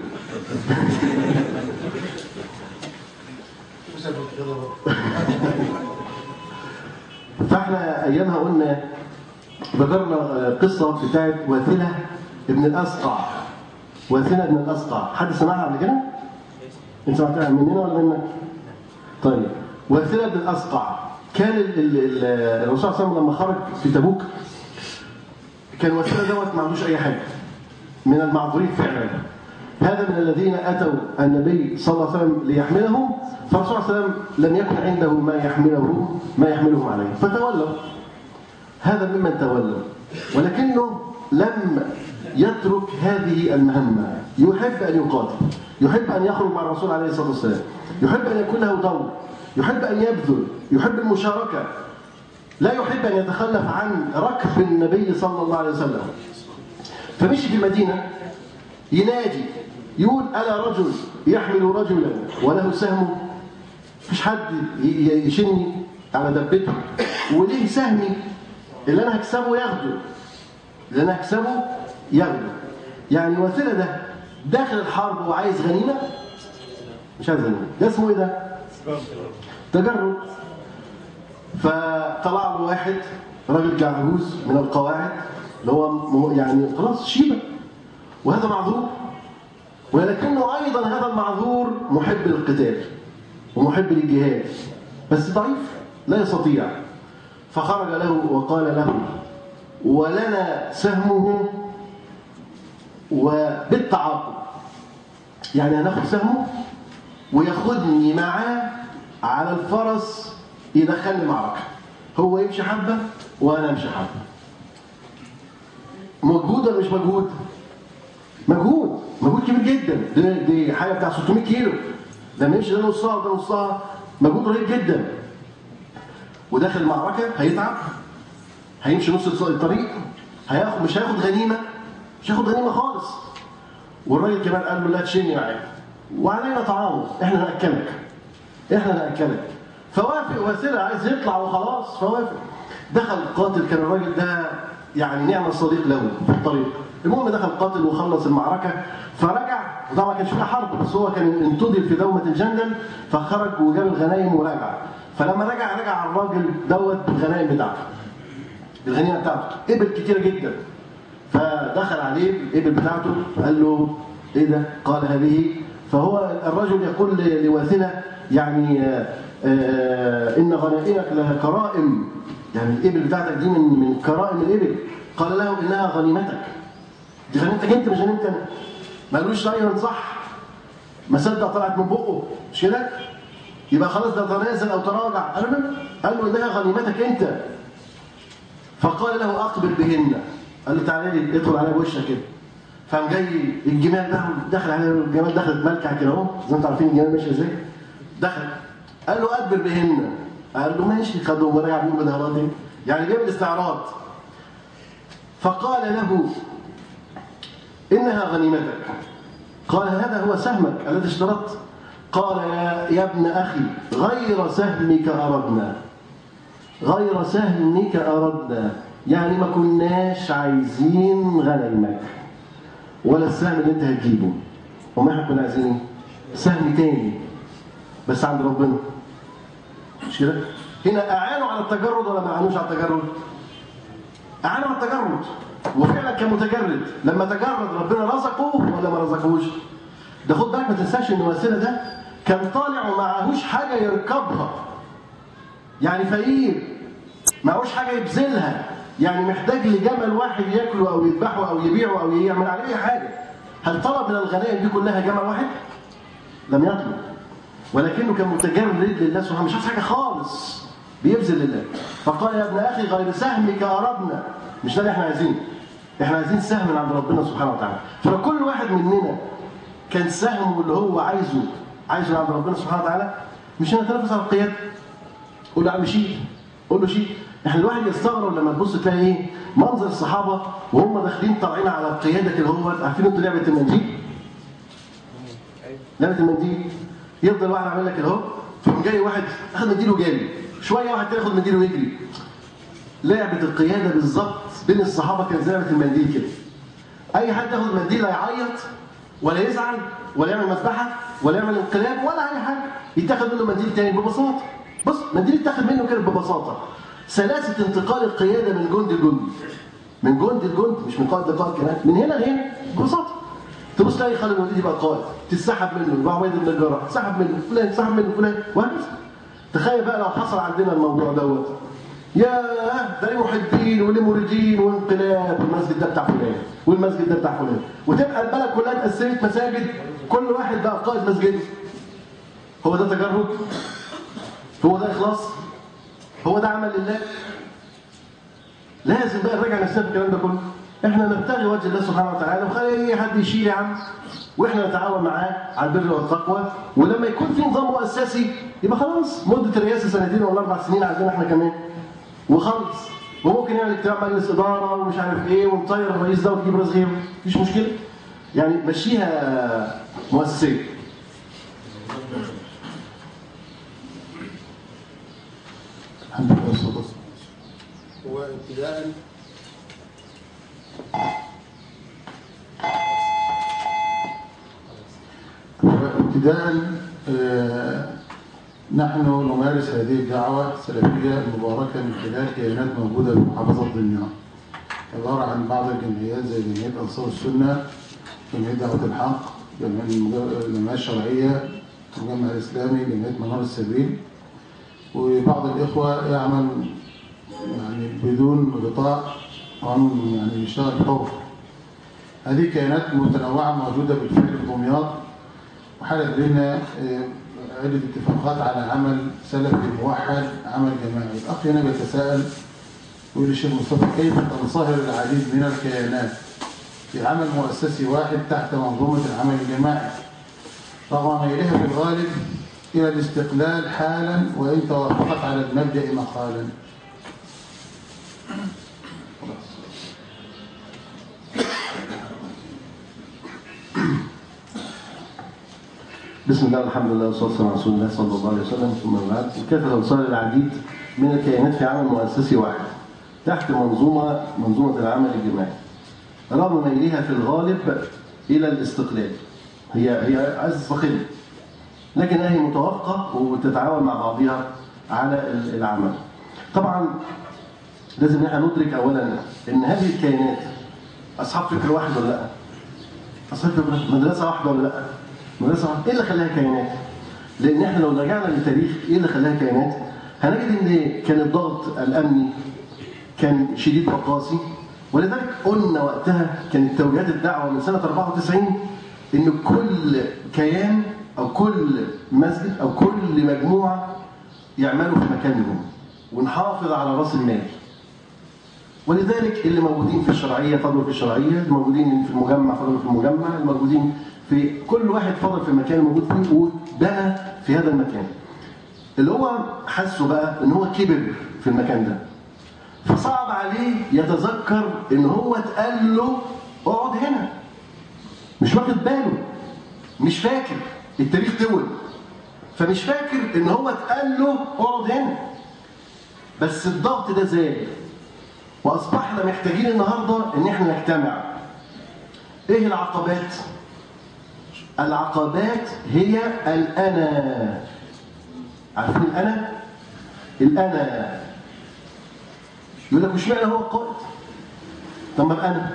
فاحنا ايامها قلنا ذكرنا قصه بتاعت واثله ابن الاسقع واثله ابن الاسقع حد سمعها قبل كده؟ انت سمعتها مننا ولا منك؟ طيب واثله ابن الاسقع كان ال- ال- ال- الرسول صلى الله عليه وسلم لما خرج في تبوك كان واثله دوت ما عندوش اي حاجه من المعذورين فعلا هذا من الذين اتوا النبي صلى الله عليه وسلم ليحملهم فالرسول صلى الله عليه وسلم لم يكن عنده ما يحمله ما يحملهم عليه فتولوا هذا ممن تولوا ولكنه لم يترك هذه المهمة يحب أن يقاتل يحب أن يخرج مع الرسول عليه الصلاة والسلام يحب أن يكون له دور يحب أن يبذل يحب المشاركة لا يحب أن يتخلف عن ركب النبي صلى الله عليه وسلم فمشي في المدينة ينادي يقول ألا رجل يحمل رجلا وله سهم مفيش حد ي- ي- يشني على دبته وليه سهمي اللي انا هكسبه ياخده اللي انا هكسبه ياخده يعني وسيله ده داخل الحرب وعايز غنيمه مش عايز غنيمه ده اسمه ايه ده؟ تجرد فطلع له واحد راجل جعجوز من القواعد اللي هو م- يعني خلاص شيبه وهذا معذور ولكنه ايضا هذا المعذور محب للقتال ومحب للجهاد بس ضعيف لا يستطيع فخرج له وقال له ولنا سهمه وبالتعاقب يعني هناخد سهمه وياخدني معاه على الفرس يدخلني المعركه هو يمشي حبه وانا امشي حبه مجهود ولا مش مجهود؟ مجهود مجهود كبير جدا دي, دي حاجه بتاع 600 كيلو لما يمشي ده نصها وده نصها مجهود رهيب جدا وداخل المعركه هيتعب هيمشي نص الطريق هياخد مش هياخد غنيمه مش هياخد غنيمه خالص والراجل كمان قال له لا تشيلني معاك وعلينا تعاون احنا هناكلك احنا هناكلك فوافق واسرع عايز يطلع وخلاص فوافق دخل القاتل كان الراجل ده يعني نعم الصديق له في الطريق المهم دخل قاتل وخلص المعركه فرجع وطبعا ما كانش فيها حرب بس هو كان انتدب في دومه الجندل فخرج وجاب الغنايم ورجع فلما رجع رجع على الراجل دوت بالغنايم بتاعته الغنيمه بتاعته ابل كتيره جدا فدخل عليه الابل بتاعته قال له ايه ده؟ قال هذه فهو الرجل يقول ل- لواثنه يعني آه، آه، ان غنائمك لها كرائم يعني الابل بتاعتك دي من من كرائم الابل قال له انها غنيمتك دي غنيمتك انت مش غنيمتي انا ما قالوش ايوه صح ما صدق طلعت من بقه مش كده يبقى خلاص ده تنازل او تراجع ابدا قال له انها غنيمتك انت فقال له اقبل بهن قال له تعالى لي ادخل عليا بوشك كده فقام جاي الجمال بقى دخل عليه الجمال دخلت ملكع كده اهو زي ما انتم عارفين الجمال ماشي ازاي دخل قال له ادبر بهن قال له ماشي خدوا ورجع بيهم بدهرات يعني جاب الاستعراض فقال له انها غنيمتك قال هذا هو سهمك الذي اشترطت قال يا, يا ابن اخي غير سهمك اردنا غير سهمك اردنا يعني ما كناش عايزين غنيمك ولا السهم اللي انت هتجيبه وما احنا كنا عايزين ايه؟ سهم تاني بس عند ربنا مش كده؟ هنا اعانوا على التجرد ولا ما اعانوش على التجرد؟ اعانوا على التجرد وفعلا كان متجرد لما تجرد ربنا رزقه ولا ما رزقهوش؟ ده خد بالك ما تنساش ان وسيله ده كان طالع ومعهوش حاجه يركبها يعني فقير معهوش حاجه يبذلها يعني محتاج لجمل واحد ياكله او يذبحه او يبيعه او يعمل عليه اي حاجه هل طلب من الغنائم دي كلها جمل واحد لم يطلب ولكنه كان متجرد لله سبحانه مش عايز حاجه خالص بيبذل لله فقال يا ابن اخي غير سهمك اردنا مش ده اللي احنا عايزينه احنا عايزين سهم من عند ربنا سبحانه وتعالى فكل واحد مننا كان سهمه اللي هو عايزه عايزه من عند ربنا سبحانه وتعالى مش هنتنافس على القياده قول له يا عم شيل قول له شيل احنا الواحد يستغرب لما تبص تلاقي ايه منظر الصحابه وهم داخلين طالعين على القياده كده هو عارفين انتوا لعبه المنديل لعبه المنديل يفضل واحد عامل لك كده اهو فيقوم جاي واحد اخذ منديل وجاري شويه واحد تاني ياخد منديل ويجري لعبه القياده بالظبط بين الصحابه كانت زي لعبه المنديل كده اي حد ياخد منديل لا يعيط ولا يزعل ولا يعمل مذبحه ولا يعمل انقلاب ولا اي حاجه يتاخد منه منديل تاني ببساطه بص منديل يتاخد منه كده ببساطه سلاسه انتقال القياده من جند لجند من جند لجند مش من قائد لقائد كمان من هنا لهنا ببساطه تبص تلاقي خالد الوليد يبقى قائد تتسحب منه يبقى عبيد بن الجراح تسحب منه فلان تسحب منه فلان وهكذا تخيل بقى لو حصل عندنا الموضوع دوت يا ده ليه محبين وليه مريدين وانقلاب والمسجد ده بتاع فلان والمسجد ده بتاع فلان وتبقى البلد كلها اتقسمت مساجد كل واحد بقى قائد مسجد هو ده تجرد هو ده اخلاص هو ده عمل لله لازم بقى نراجع نفسنا في الكلام ده كله احنا نبتغي وجه الله سبحانه وتعالى وخلي اي حد يشيل يا عم واحنا نتعاون معاه على البر والتقوى ولما يكون في نظام مؤسسي يبقى خلاص مده الرئاسه سنتين ولا اربع سنين عندنا احنا كمان وخلص وممكن يعمل اجتماع مجلس اداره ومش عارف ايه ونطير الرئيس ده وتجيب راس غيره مفيش مشكله يعني مشيها مؤسسيه الحمد لله والصلاة والسلام وابتداء ابتداء آه، نحن نمارس هذه الدعوة السلفية المباركة من خلال كيانات موجودة في محافظة دمياط عبارة عن بعض الجمعيات زي جمعية أنصار السنة جمعية دعوة الحق جمعية المج- الجمعية الشرعية المجمع الإسلامي جمعية منار السبيل وبعض الإخوة يعمل يعني بدون غطاء عن يعني يشتغل حر هذه كيانات متنوعة موجودة بالفعل في دمياط وحدث بيننا آه، عدة اتفاقات على عمل سلفي موحد عمل جماعي الأخ هنا بيتساءل يقول الشيخ مصطفى كيف تنصهر العديد من الكيانات في عمل مؤسسي واحد تحت منظومة العمل الجماعي رغم ميلها في الغالب إلى الاستقلال حالا وإن توافقت على المبدأ مقالا بسم الله والحمد لله والصلاه والسلام على رسول الله صلى الله عليه وسلم ثم بعد كيف تنصهر العديد من الكيانات في عمل مؤسسي واحد تحت منظومه منظومه العمل الجماعي رغم ميلها في الغالب الى الاستقلال هي هي عايزه تستقل لكن هي متوافقه وتتعاون مع بعضها على ال- العمل طبعا لازم ان احنا ندرك اولا ان هذه الكيانات اصحاب فكر واحد ولا لا اصحاب فكر مدرسه واحده ولا لا مدرسه واحده ايه اللي خلاها كيانات لان احنا لو رجعنا للتاريخ ايه اللي خلاها كيانات هنجد ان كان الضغط الامني كان شديد وقاسي ولذلك قلنا وقتها كانت توجيهات الدعوه من سنه 94 ان كل كيان او كل مسجد او كل مجموعه يعملوا في مكانهم ونحافظ على راس المال ولذلك اللي موجودين في الشرعيه فضلوا في الشرعيه، اللي موجودين في المجمع فضلوا في المجمع، اللي موجودين في كل واحد فضل في المكان الموجود فيه وبنى في هذا المكان. اللي هو حسه بقى ان هو كبر في المكان ده. فصعب عليه يتذكر ان هو اتقال له اقعد هنا. مش واخد باله. مش فاكر التاريخ طول. فمش فاكر ان هو اتقال له اقعد هنا. بس الضغط ده زاد. واصبحنا محتاجين النهارده ان احنا نجتمع. ايه العقبات؟ العقبات هي الانا. عارفين الانا؟ الانا. يقول لك مش معنى هو القائد. طب ما انا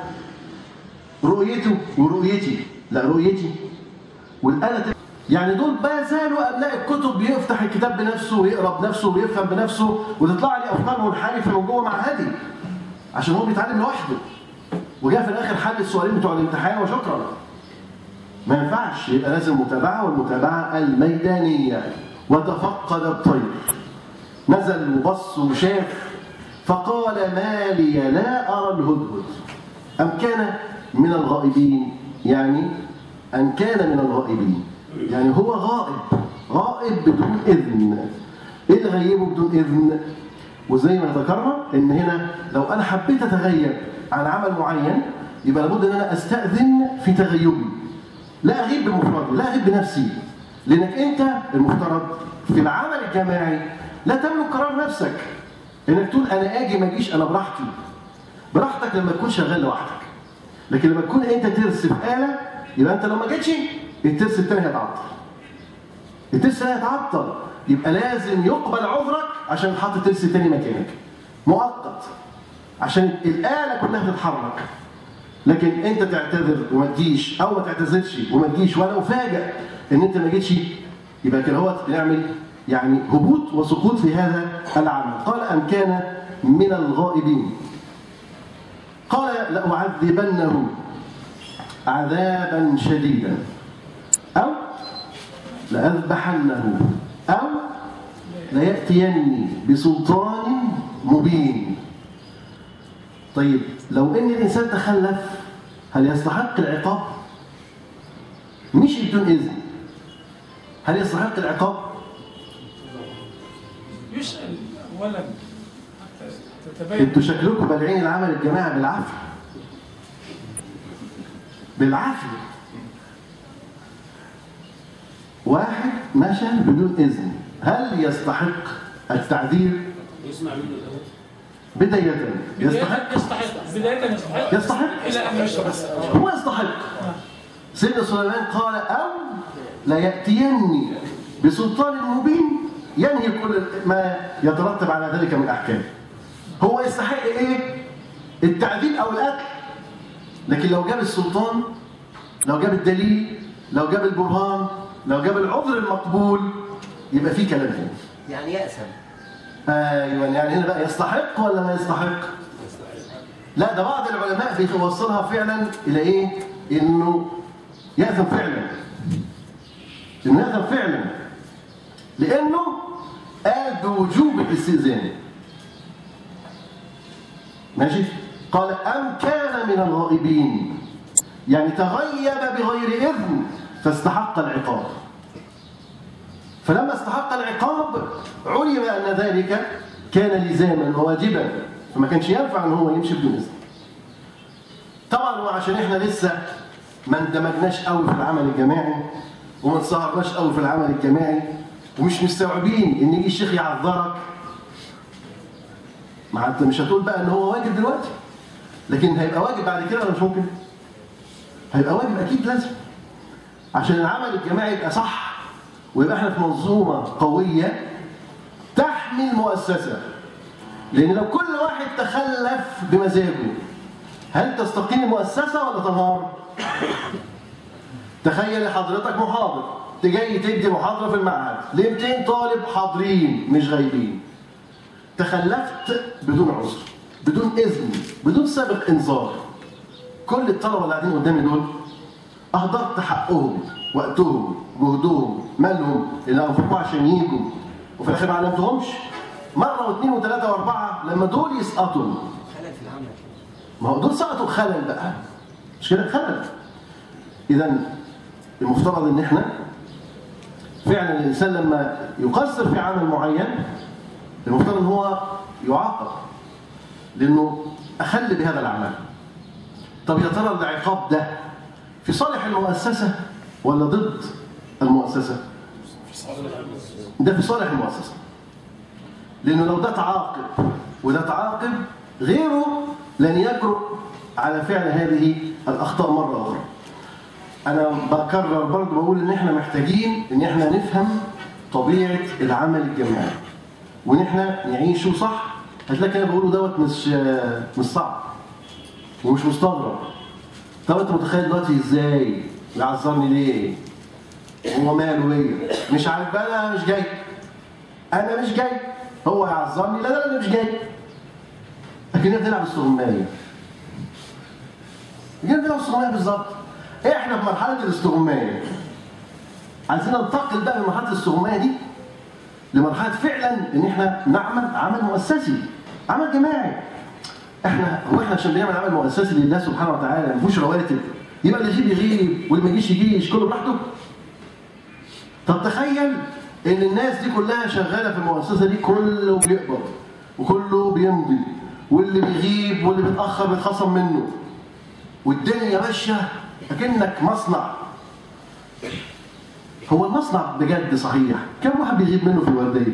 رؤيته ورؤيتي، لا رؤيتي والانا تبقى يعني دول ما زالوا ابناء الكتب بيفتح الكتاب بنفسه ويقرا بنفسه ويفهم بنفسه وتطلع لي افكار منحرفه من جوه معهدي عشان هو بيتعلم لوحده وجاء في الاخر حل السؤالين بتوع الامتحان وشكرا ما ينفعش يبقى لازم متابعه والمتابعه الميدانيه وتفقد الطير نزل وبص وشاف فقال ما لي لا ارى الهدهد ام كان من الغائبين يعني ان كان من الغائبين يعني هو غائب غائب بدون اذن ايه اللي غيبه بدون اذن وزي ما ذكرنا ان هنا لو انا حبيت اتغيب عن عمل معين يبقى لابد ان انا استاذن في تغيبي لا اغيب بمفردي لا اغيب بنفسي لانك انت المفترض في العمل الجماعي لا تملك قرار نفسك انك تقول انا اجي ما اجيش انا براحتي براحتك لما تكون شغال لوحدك لكن لما تكون انت ترس في اله يبقى انت لو ما جيتش الترس الثاني هيتعطل الترس هيتعطل يبقى لازم يقبل عذرك عشان تحط ترس تاني مكانك مؤقت عشان الآلة كلها تتحرك لكن انت تعتذر وما تجيش او ما تعتذرش وما تجيش وانا افاجئ ان انت ما جيتش يبقى كده هو بنعمل يعني هبوط وسقوط في هذا العمل قال ان كان من الغائبين قال لأعذبنه عذابا شديدا أو لأذبحنه أو ليأتيني بسلطان مبين طيب لو ان الانسان تخلف هل يستحق العقاب مش بدون اذن هل يستحق العقاب يسأل أولا حتى تتبين انتوا شكلكم بادعين العمل الجماعي بالعافيه بالعافيه واحد مشى بدون اذن هل يستحق التعذير يسمع منه الأول بدايه يستحق بداية يستحق بداية يستحق يستحق إلى أن يشرب هو يستحق سيدنا سليمان قال أو لا يأتيني بسلطان مبين ينهي كل ما يترتب على ذلك من أحكام هو يستحق إيه؟ التعذيب أو القتل لكن لو جاب السلطان لو جاب الدليل لو جاب البرهان لو جاب العذر المقبول يبقى في كلام تاني يعني يأسم ايوه يعني هنا بقى يستحق ولا ما يستحق؟ لا ده بعض العلماء بيوصلها فعلا الى ايه؟ انه يأثم فعلا. انه يأثم فعلا. لانه قال بوجوب الاستئذان. ماشي؟ قال ام كان من الغائبين يعني تغيب بغير اذن فاستحق العقاب. فلما استحق العقاب علم ان ذلك كان لزاما وواجبا فما كانش ينفع ان هو يمشي بدون اذن. طبعا وعشان احنا لسه ما اندمجناش قوي في العمل الجماعي وما انصهرناش قوي في العمل الجماعي ومش مستوعبين ان يجي الشيخ يعذرك ما انت مش هتقول بقى ان هو واجب دلوقتي لكن هيبقى واجب بعد كده ولا مش ممكن؟ هيبقى واجب اكيد لازم عشان العمل الجماعي يبقى صح ويبقى احنا في منظومه قويه تحمي المؤسسه لان لو كل واحد تخلف بمزاجه هل تستقيم المؤسسه ولا تنهار تخيل حضرتك محاضر تجي تدي محاضره في المعهد ل 200 طالب حاضرين مش غايبين تخلفت بدون عذر بدون اذن بدون سابق انذار كل الطلبه اللي قاعدين قدامي دول اهدرت حقهم وقتهم جهدهم مالهم اللي انفقوه عشان يجوا وفي الاخر ما علمتهمش مره واثنين وثلاثه واربعه لما دول يسقطوا خلل في العمل ما هو دول سقطوا خلل بقى مش كده خلل اذا المفترض ان احنا فعلا الانسان لما يقصر في عمل معين المفترض ان هو يعاقب لانه اخل بهذا العمل طب يا ترى العقاب ده في صالح المؤسسه ولا ضد المؤسسه ده في صالح المؤسسه لانه لو ده تعاقب وده تعاقب غيره لن يجرؤ على فعل هذه الاخطاء مره اخرى انا بكرر برضه بقول ان احنا محتاجين ان احنا نفهم طبيعه العمل الجماعي وان احنا نعيشه صح هتلاقي انا بقوله دوت مش مش صعب ومش مستغرب طب انت متخيل دلوقتي ازاي يعذرني ليه هو ماله ايه مش عارف بقى انا مش جاي انا مش جاي هو يعذرني لا لا انا مش جاي لكن هي بتلعب السغمايه هي بتلعب السغمايه بالظبط احنا في مرحله الاستغمايه عايزين ننتقل بقى من مرحله الاستغمايه دي لمرحله فعلا ان احنا نعمل عمل مؤسسي عمل جماعي احنا هو احنا عشان بنعمل عمل مؤسسي لله سبحانه وتعالى ما فيهوش رواتب يبقى اللي يجيب يغيب واللي ما يجيش يجيش كله براحته طب تخيل ان الناس دي كلها شغاله في المؤسسه دي كله بيقبض وكله بيمضي واللي بيغيب واللي بيتاخر بيتخصم منه والدنيا ماشيه اكنك مصنع هو المصنع بجد صحيح كم واحد بيغيب منه في الورديه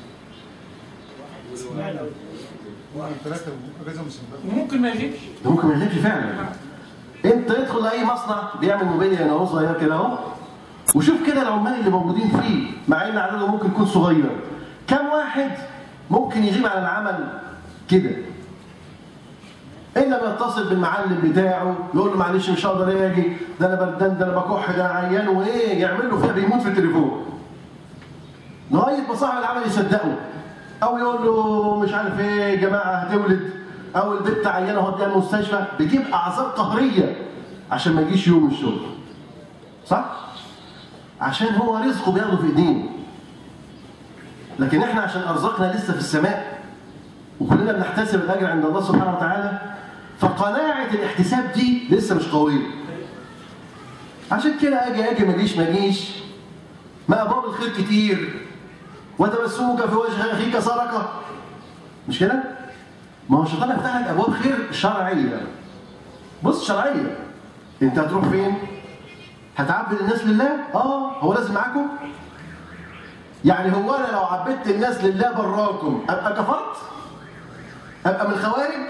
ثلاثة رزم وممكن ما يجيبش ده ممكن ما يغيبش فعلا انت ادخل اي مصنع بيعمل موبيليا هنا اهو صغير كده اهو وشوف كده العمال اللي موجودين فيه مع ان عددهم ممكن يكون صغير كم واحد ممكن يغيب عن العمل كده انما يتصل بالمعلم بتاعه يقول له معلش مش هقدر اجي ده انا بردان ده انا بكح ده انا عيان وايه يعمل له فيها بيموت في التليفون لغايه ما صاحب العمل يصدقه او يقول له مش عارف ايه يا جماعه هتولد او البنت عيانه هوديها المستشفى بيجيب اعذار قهريه عشان ما يجيش يوم الشغل صح؟ عشان هو رزقه بياخده في ايدينا لكن احنا عشان ارزاقنا لسه في السماء وكلنا بنحتسب الاجر عند الله سبحانه وتعالى فقناعه الاحتساب دي لسه مش قويه عشان كده اجي اجي ما اجيش ما اجيش ما ابواب الخير كتير وتبسمك في وجه اخيك سرقه مش كده؟ ما هو الشيطان يفتح لك ابواب خير شرعيه بص شرعيه انت هتروح فين؟ هتعبد الناس لله؟ اه هو لازم معاكم؟ يعني هو انا لو عبدت الناس لله براكم ابقى كفرت؟ ابقى من الخوارج؟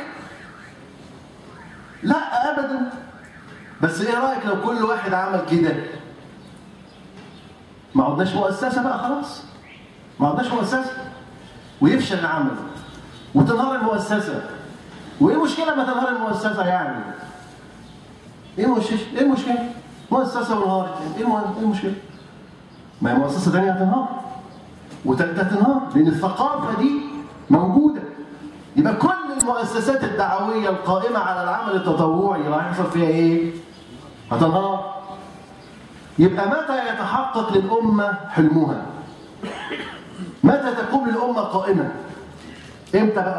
لا ابدا بس ايه رايك لو كل واحد عمل كده؟ ما عدناش مؤسسه بقى خلاص ما عدناش مؤسسه ويفشل العمل وتنهار المؤسسه وايه المشكله ما تنهار المؤسسه يعني؟ ايه المشكله؟ ايه المشكله؟ مؤسسه وانهارت ايه المهم؟ ايه المشكله؟ ما هي مؤسسه ثانيه هتنهار وثالثه هتنهار لان الثقافه دي موجوده يبقى كل المؤسسات الدعويه القائمه على العمل التطوعي راح يحصل فيها ايه؟ هتنهار يبقى متى يتحقق للامه حلمها؟ متى تكون الامه قائمه؟ امتى بقى؟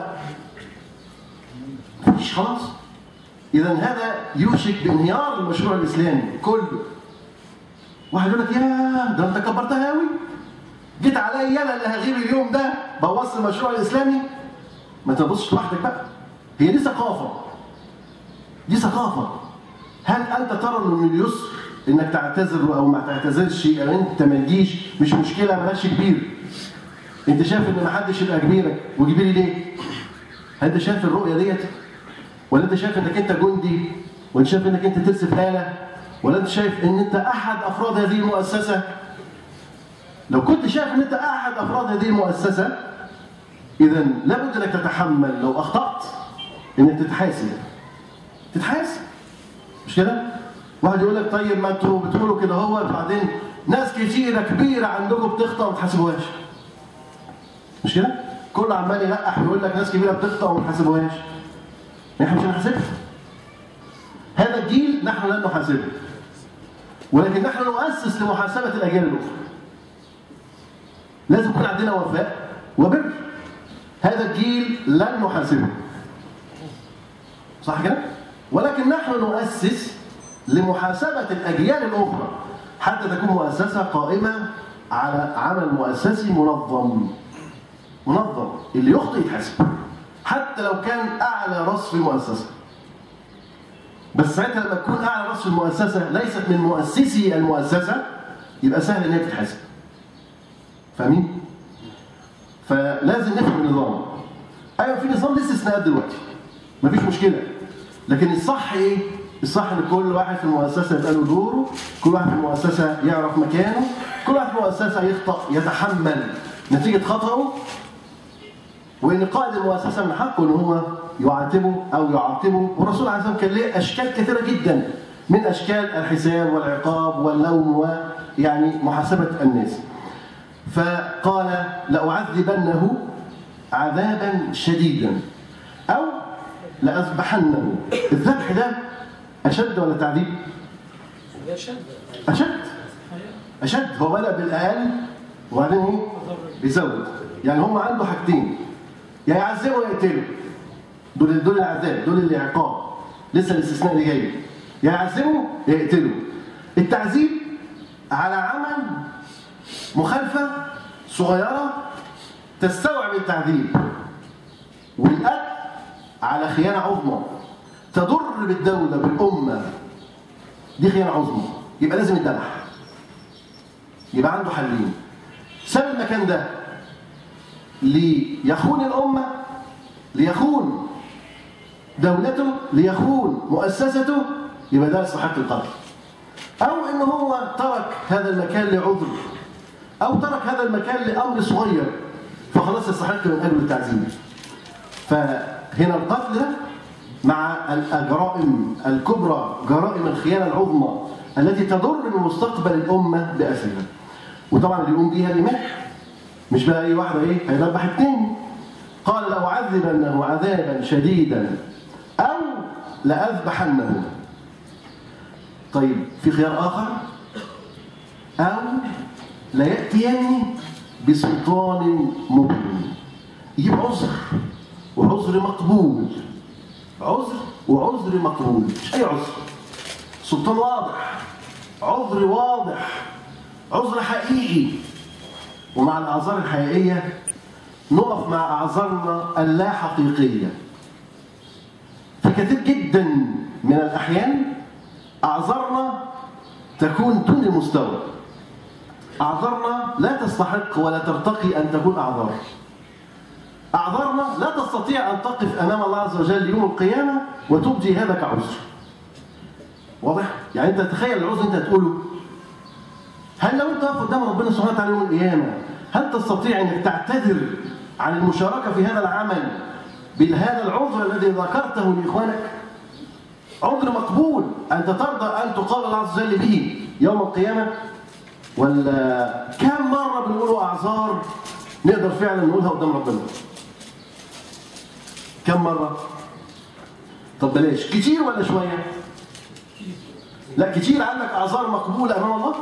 مفيش خلاص اذا هذا يوشك بانهيار المشروع الاسلامي كله واحد يقول لك يا ده انت كبرتها قوي جيت عليا انا اللي هغيب اليوم ده بوظت المشروع الاسلامي ما تبصش لوحدك بقى هي دي ثقافه دي ثقافه هل انت ترى انه من اليسر انك تعتذر او ما تعتذرش او انت ما تجيش مش مشكله مالهاش كبير انت شايف ان ما حدش يبقى كبيرك وكبيري ليه هل انت شايف الرؤيه ديت ولا انت شايف انك انت جندي ولا شايف انك انت ترسف آلة ولا انت شايف ان انت احد افراد هذه المؤسسة لو كنت شايف ان انت احد افراد هذه المؤسسة اذا لابد انك تتحمل لو اخطأت انك تتحاسب تتحاسب مش كده واحد يقول لك طيب ما انتوا بتقولوا كده هو بعدين ناس كتيرة كبيرة عندكم بتخطأ وما تحاسبوهاش مش كده كل عمال يلقح ويقول لك ناس كبيرة بتخطأ وما تحاسبوهاش نحن مش هنحاسبها هذا الجيل نحن لن نحاسبه ولكن نحن نؤسس لمحاسبة الأجيال الأخرى لازم يكون عندنا وفاء وبر هذا الجيل لن نحاسبه صح كده؟ ولكن نحن نؤسس لمحاسبة الأجيال الأخرى حتى تكون مؤسسة قائمة على عمل مؤسسي منظم منظم اللي يخطئ يتحاسب حتى لو كان أعلى رأس في المؤسسة بس ساعتها لما تكون أعلى رأس في المؤسسة ليست من مؤسسي المؤسسة يبقى سهل إن هي تتحاسب فاهمين؟ فلازم نفهم النظام ايوه في نظام ليه استثناءات دلوقتي مفيش مشكله لكن الصح ايه الصح ان كل واحد في المؤسسه يبقى له دوره كل واحد في المؤسسه يعرف مكانه كل واحد في المؤسسه يخطا يتحمل نتيجه خطاه وان قائد المؤسسه من حقه ان هو يعاتبه او يعاقبه والرسول عليه الصلاه والسلام كان ليه اشكال كثيره جدا من اشكال الحساب والعقاب واللوم ويعني محاسبه الناس فقال لأعذبنه عذابا شديدا أو لأذبحنه الذبح ده أشد ولا تعذيب؟ ده شد أشد أشد هو بدأ بالأقل وبعدين إيه؟ بيزود يعني هم عنده حاجتين يا يعذبه يا يقتله دول دول العذاب دول العقاب لسه الاستثناء اللي جاي يا يعذبه يا يقتله التعذيب على عمل مخالفة صغيرة تستوعب التعذيب والقتل على خيانة عظمى تضر بالدولة بالأمة دي خيانة عظمى يبقى لازم يتذبح يبقى عنده حلين ساب المكان ده ليخون الأمة ليخون دولته ليخون مؤسسته يبقى ده يستحق القتل أو إن هو ترك هذا المكان لعذر أو ترك هذا المكان لأمر صغير فخلاص يستحق من أجل التعذيب فهنا القتل ده مع الجرائم الكبرى جرائم الخيانة العظمى التي تضر بمستقبل الأمة بأسرها وطبعا اللي يقوم بيها الإمام مش بقى أي واحدة إيه هيذبح التاني قال لأعذبنه عذابا شديدا أو لأذبحنه طيب في خيار آخر أو ليأتيني بسلطان مبين يجيب عذر وعذر مقبول عذر وعذر مقبول مش أي عذر سلطان واضح عذر واضح عذر حقيقي ومع الأعذار الحقيقية نقف مع أعذارنا اللا حقيقية فكثير جدا من الأحيان أعذارنا تكون دون المستوى أعذارنا لا تستحق ولا ترتقي أن تكون أعذار أعذارنا لا تستطيع أن تقف أمام الله عز وجل يوم القيامة وتبدي هذا كعذر واضح؟ يعني أنت تخيل العذر أنت هتقوله هل لو أنت واقف قدام ربنا سبحانه وتعالى يوم القيامة هل تستطيع أنك تعتذر عن المشاركة في هذا العمل بهذا العذر الذي ذكرته لإخوانك؟ عذر مقبول أنت ترضى أن تقال الله عز وجل به يوم القيامة ولا كم مرة بنقولوا أعذار نقدر فعلا نقولها قدام ربنا كم مرة طب بلاش كتير ولا شوية لا كتير عندك أعذار مقبولة أمام الله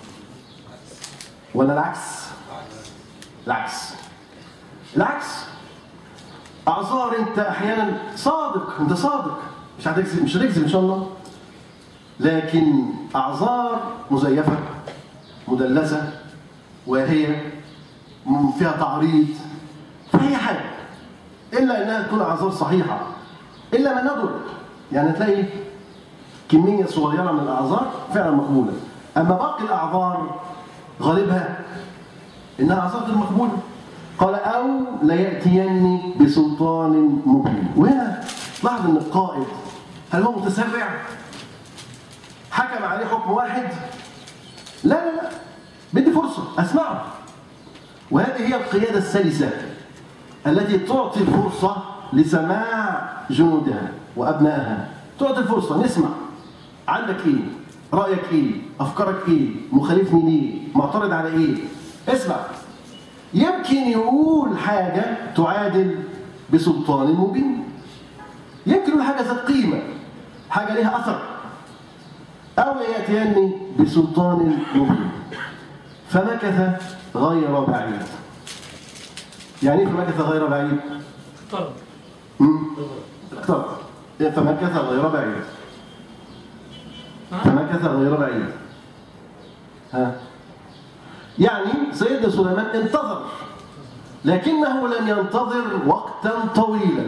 ولا العكس العكس العكس أعذار أنت أحيانا صادق أنت صادق مش هتكذب مش هتكذب إن شاء الله لكن أعذار مزيفة مدلسة وهي فيها تعريض فهي حاجة إلا إنها تكون أعذار صحيحة إلا ما ندر يعني تلاقي كمية صغيرة من الأعذار فعلا مقبولة أما باقي الأعذار غالبها إنها أعذار غير مقبولة قال أو ليأتيني بسلطان مبين وهنا لاحظ أن القائد هل هو متسرع حكم عليه حكم واحد لا لا لا بدي فرصة أسمعه وهذه هي القيادة السلسة التي تعطي الفرصة لسماع جنودها وأبنائها تعطي الفرصة نسمع عندك إيه رأيك إيه أفكارك إيه مخالفني ليه معترض على إيه اسمع يمكن يقول حاجة تعادل بسلطان مبين يمكن يقول حاجة ذات قيمة حاجة ليها أثر أو يأتيني بسلطان مبين فمكث غير بعيد يعني ايه فمكث غير بعيد؟ اقترب مم. اقترب فمكث غير بعيد ها؟ فمكث غير بعيد ها يعني سيدنا سليمان انتظر لكنه لم ينتظر وقتا طويلا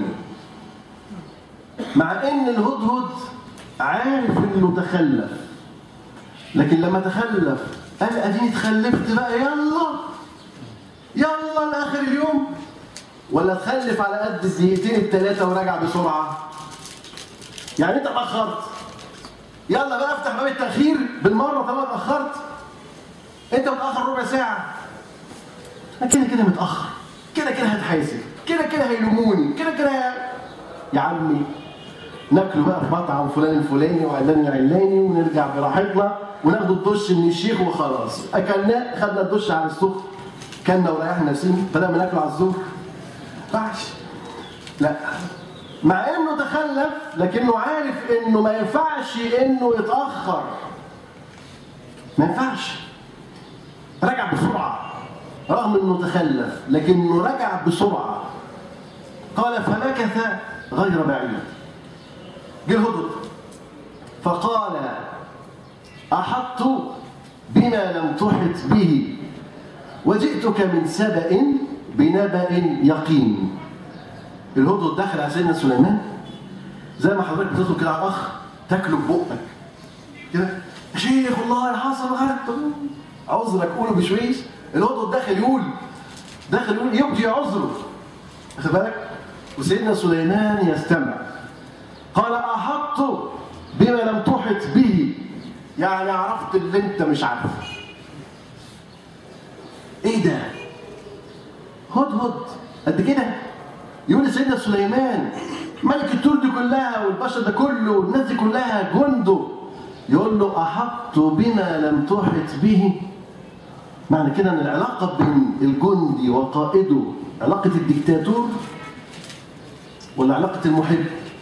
مع ان الهدهد عارف انه تخلف لكن لما تخلف قال اديني اتخلفت بقى يلا يلا لاخر اليوم ولا تخلف على قد الدقيقتين الثلاثه وراجع بسرعه يعني انت اتاخرت يلا بقى افتح باب التاخير بالمره طالما اتاخرت انت متاخر ربع ساعه كده كده متاخر كده كده هتحاسب كده كده هيلوموني كده كده يا- يا عمي ناكله بقى في مطعم فلان الفلاني وعلان العلاني ونرجع براحتنا وناخد الدش من الشيخ وخلاص اكلنا خدنا الدش على السخن كلنا وريحنا نفسنا بدأنا ناكله على الظهر ينفعش لا مع انه تخلف لكنه عارف انه ما ينفعش انه يتاخر ما ينفعش رجع بسرعه رغم انه تخلف لكنه رجع بسرعه قال فمكث غير بعيد جه الهدهد فقال احطت بما لم تحط به وجئتك من سبأ بنبأ يقين الهدهد دخل على سيدنا سليمان زي ما حضرتك بتدخل كده على الاخ تاكله ببقك كده يا شيخ والله اللي حصل غلط عذرك قوله بشويش الهدهد داخل يقول داخل يقول يبدي عذره واخد بالك وسيدنا سليمان يستمع قال احط بما لم تحط به يعني عرفت اللي انت مش عارفه ايه ده هدهد قد كده يقول لسيدنا سليمان ملك الطول دي كلها والبشر ده كله والناس دي كلها جنده يقول له احط بما لم تحط به معنى كده ان العلاقه بين الجندي وقائده علاقه الدكتاتور ولا علاقه المحب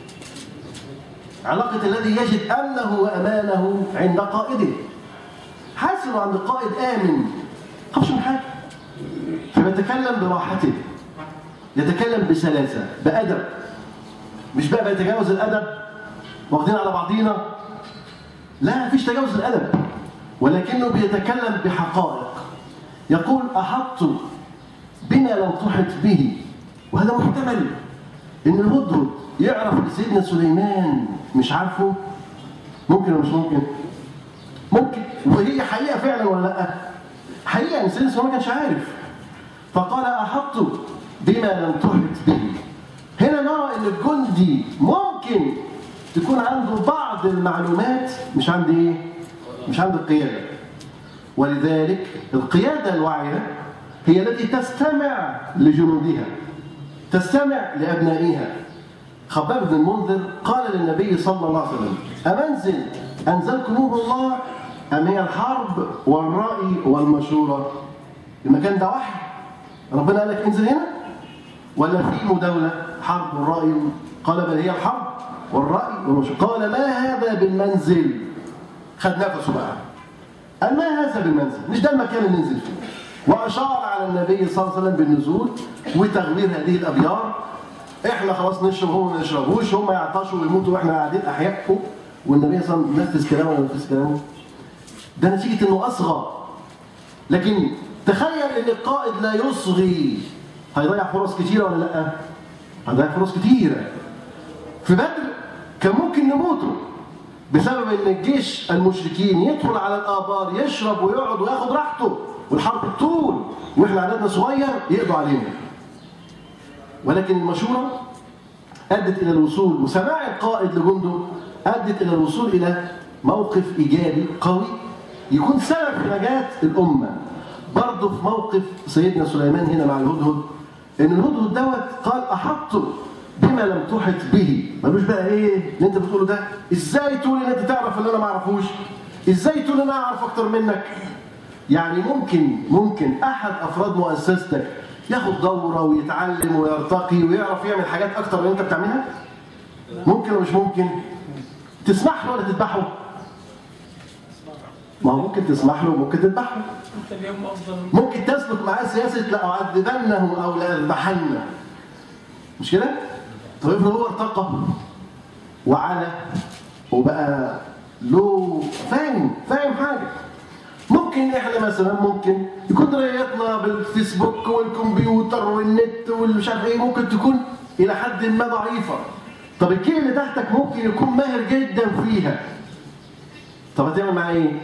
علاقه الذي يجد امنه وامانه عند قائده حاسس انه عند قائد امن خافش من حاجه فبيتكلم براحته يتكلم بسلاسه بادب مش بقى بيتجاوز الادب واخدين على بعضينا لا مفيش تجاوز الادب ولكنه بيتكلم بحقائق يقول احط بما لم تحط به وهذا محتمل ان الهدهد يعرف ان سيدنا سليمان مش عارفه ممكن ولا مش ممكن ممكن وهي حقيقه فعلا ولا لا حقيقه ان سيدنا سليمان ما كانش عارف فقال احط بما لم تحط به هنا نرى ان الجندي ممكن تكون عنده بعض المعلومات مش عند ايه مش عند القياده ولذلك القياده الواعيه هي التي تستمع لجنودها تستمع لابنائها خباب بن المنذر قال للنبي صلى الله عليه وسلم امنزل انزلكموه الله ام هي الحرب والراي والمشوره المكان ده وحي ربنا قال لك انزل هنا ولا في مداولة حرب والرأي قال بل هي الحرب والرأي والمشروع قال ما هذا بالمنزل خد نفسه بقى قال ما هذا بالمنزل مش ده المكان اللي ننزل فيه وأشار على النبي صلى الله عليه وسلم بالنزول وتغوير هذه الأبيار احنا خلاص نشرب هم ما يشربوش هم يعطشوا ويموتوا واحنا قاعدين احياء والنبي صلى الله عليه وسلم نفذ كلامه ولا نفذ كلامه ده نتيجه انه اصغى لكن تخيل ان القائد لا يصغي هيضيع فرص كتيره ولا لا؟ هيضيع فرص كتيره في بدر كان ممكن نموتوا بسبب ان الجيش المشركين يدخل على الابار يشرب ويقعد وياخد راحته والحرب طول واحنا عددنا صغير يقضوا علينا ولكن المشوره ادت الى الوصول وسماع القائد لجنده ادت الى الوصول الى موقف ايجابي قوي يكون سبب في نجاه الامه برضه في موقف سيدنا سليمان هنا مع الهدهد ان الهدهد دوت قال احط بما لم تحط به ملوش بقى ايه اللي انت بتقوله ده ازاي تقول ان انت تعرف اللي انا ما اعرفوش ازاي تقول ان انا اعرف اكتر منك يعني ممكن ممكن احد افراد مؤسستك ياخد دوره ويتعلم ويرتقي ويعرف يعمل حاجات اكتر من اللي انت بتعملها ممكن ولا مش ممكن تسمح له ولا تذبحه ما هو ممكن تسمح له وممكن تذبحه انت اليوم افضل ممكن تسلك معاه سياسه لاعذبنه او لاذبحنه مش كده؟ طب افرض هو ارتقى وعلى وبقى له فاهم فاهم حاجه ممكن احنا مثلا ممكن يكون رؤيتنا بالفيسبوك والكمبيوتر والنت والمش عارف ايه ممكن تكون الى حد ما ضعيفه طب الجيل اللي تحتك ممكن يكون ماهر جدا فيها طب هتعمل معاه ايه؟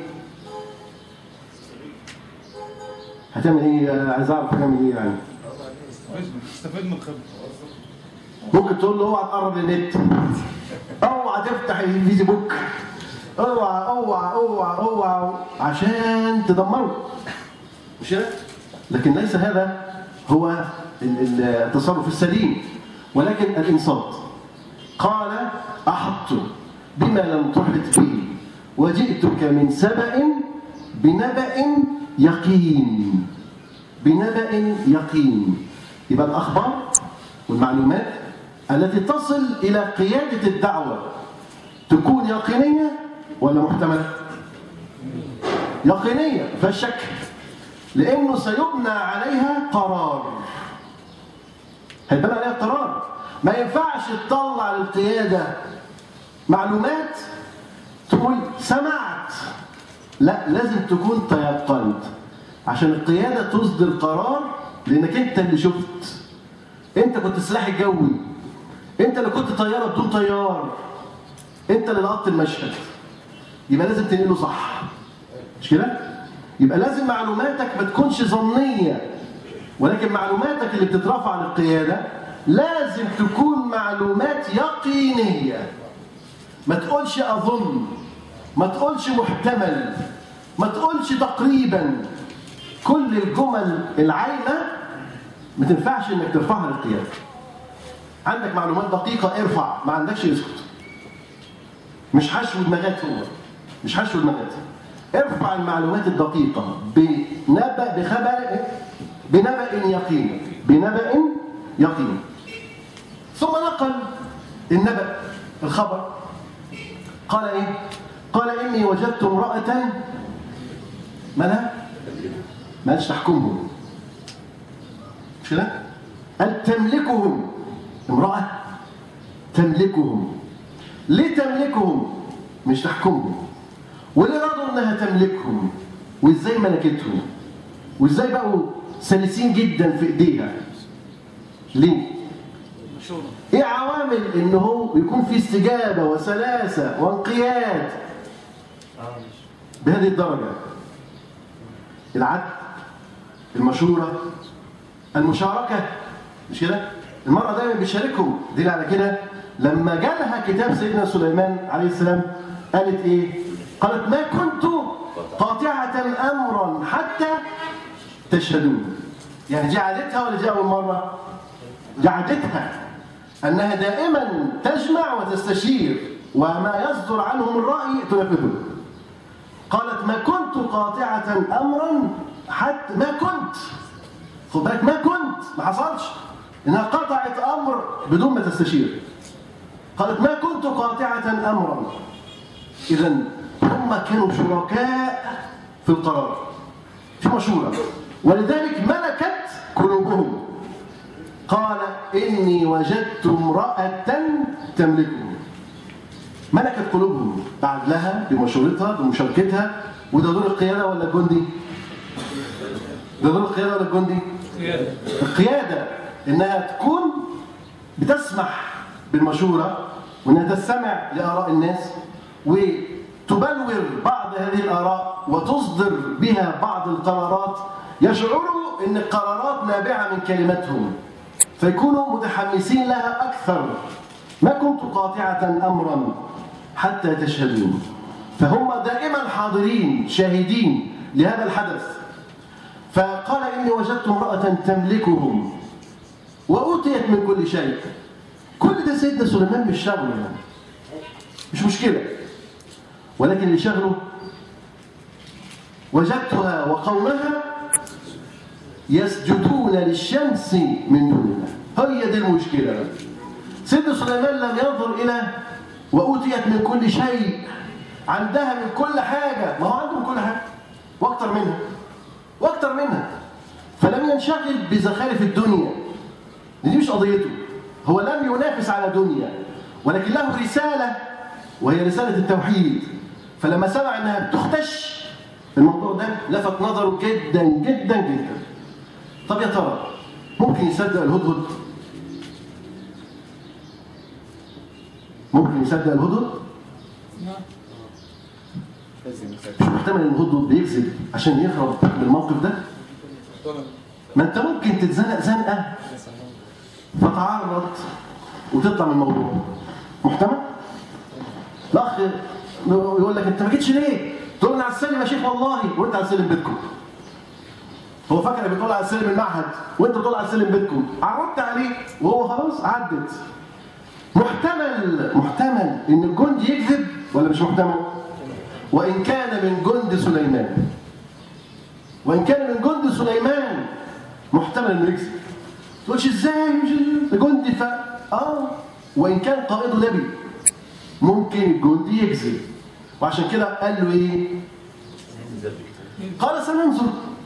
هتعمل ايه؟ عايز اعرف هتعمل ايه يعني؟ استفاد من الخبره ممكن تقول له اوعى تقرب للنت اوعى تفتح الفيسبوك اوعى اوعى اوعى اوعى عشان تدمره مش كده؟ لكن ليس هذا هو ال- ال- التصرف السليم ولكن الانصات قال احط بما لم تحط به وجئتك من سبأ بنبأ يقين بنبأ يقين يبقى الأخبار والمعلومات التي تصل إلى قيادة الدعوة تكون يقينية ولا محتملة؟ يقينية فالشك لأنه سيبنى عليها قرار هيبنى عليها قرار ما ينفعش تطلع للقيادة معلومات تقول سمعت لا لازم تكون تيقنت عشان القيادة تصدر قرار لأنك أنت اللي شفت أنت كنت السلاح الجوي أنت اللي كنت طيارة بدون طيار أنت اللي لقطت المشهد يبقى لازم تنقله صح مش كده؟ يبقى لازم معلوماتك ما تكونش ظنية ولكن معلوماتك اللي بتترفع للقيادة لازم تكون معلومات يقينية ما تقولش أظن ما تقولش محتمل ما تقولش تقريبا كل الجمل العايمة ما تنفعش انك ترفعها للقيادة عندك معلومات دقيقة ارفع ما عندكش اسكت مش حشو دماغات هو مش حشو دماغات ارفع المعلومات الدقيقة بنبأ بخبر بنبأ يقين بنبأ يقين ثم نقل النبأ الخبر قال ايه قال اني وجدت امراه مالها مالش تحكمهم مش كده قال تملكهم امراه تملكهم ليه تملكهم مش تحكمهم وليه رضوا انها تملكهم وازاي ملكتهم وازاي بقوا سلسين جدا في ايديها ليه مشورة ايه عوامل ان هو يكون في استجابه وسلاسه وانقياد بهذه الدرجه العدل المشوره المشاركه مش كده المراه دايما بيشاركهم دليل على كده لما جالها كتاب سيدنا سليمان عليه السلام قالت ايه قالت ما كنت قاطعه امرا حتى تشهدون يعني دي عادتها ولا دي اول مره دي عادتها أنها دائما تجمع وتستشير وما يصدر عنهم الرأي تنفذه قالت ما كنت قاطعة أمرا حتى ما كنت خد بالك ما كنت ما حصلش إنها قطعت أمر بدون ما تستشير قالت ما كنت قاطعة أمرا إذا هم كانوا شركاء في القرار في مشورة ولذلك ملكت قلوبهم قال إني وجدت امرأة تملكهم ملكت قلوبهم بعدلها بمشورتها بمشاركتها وده دور القيادة ولا الجندي؟ ده دور القيادة ولا الجندي؟ قيادة القيادة إنها تكون بتسمح بالمشورة وإنها تستمع لآراء الناس وتبلور بعض هذه الآراء وتصدر بها بعض القرارات يشعروا إن القرارات نابعة من كلمتهم فيكونوا متحمسين لها أكثر ما كنت قاطعة أمرا حتى تشهدون فهم دائما حاضرين شاهدين لهذا الحدث فقال إني وجدت امرأة تملكهم وأوتيت من كل شيء كل ده سيدنا سليمان مش شغله يعني مش مشكلة ولكن اللي شغله وجدتها وقومها يسجدون للشمس من دون الله هي دي المشكلة بقى سيدنا سليمان لم ينظر إلى وأوتيت من كل شيء عندها من كل حاجة ما هو عنده من كل حاجة وأكتر منها وأكتر منها فلم ينشغل بزخارف الدنيا دي مش قضيته هو لم ينافس على دنيا ولكن له رسالة وهي رسالة التوحيد فلما سمع انها بتختش الموضوع ده لفت نظره جدا جدا جدا طب يا ترى ممكن يصدق الهدهد ممكن يصدق الهدهد مش محتمل ان الهدهد بيكذب عشان يهرب من الموقف ده ما انت ممكن تتزنق زنقه فتعرض وتطلع من الموضوع محتمل الاخ يقول لك انت ما جيتش ليه تقول انا على السلم يا شيخ والله وانت على سلم بيتكم هو فاكر بتقول على سلم المعهد وانت بتقول على سلم بيتكم عرضت عليه وهو خلاص عدت محتمل محتمل ان الجند يكذب ولا مش محتمل وان كان من جند سليمان وان كان من جند سليمان محتمل انه يكذب تقولش ازاي مش جندي ف اه وان كان قائده نبي ممكن الجندي يكذب وعشان كده قال له ايه قال سننظر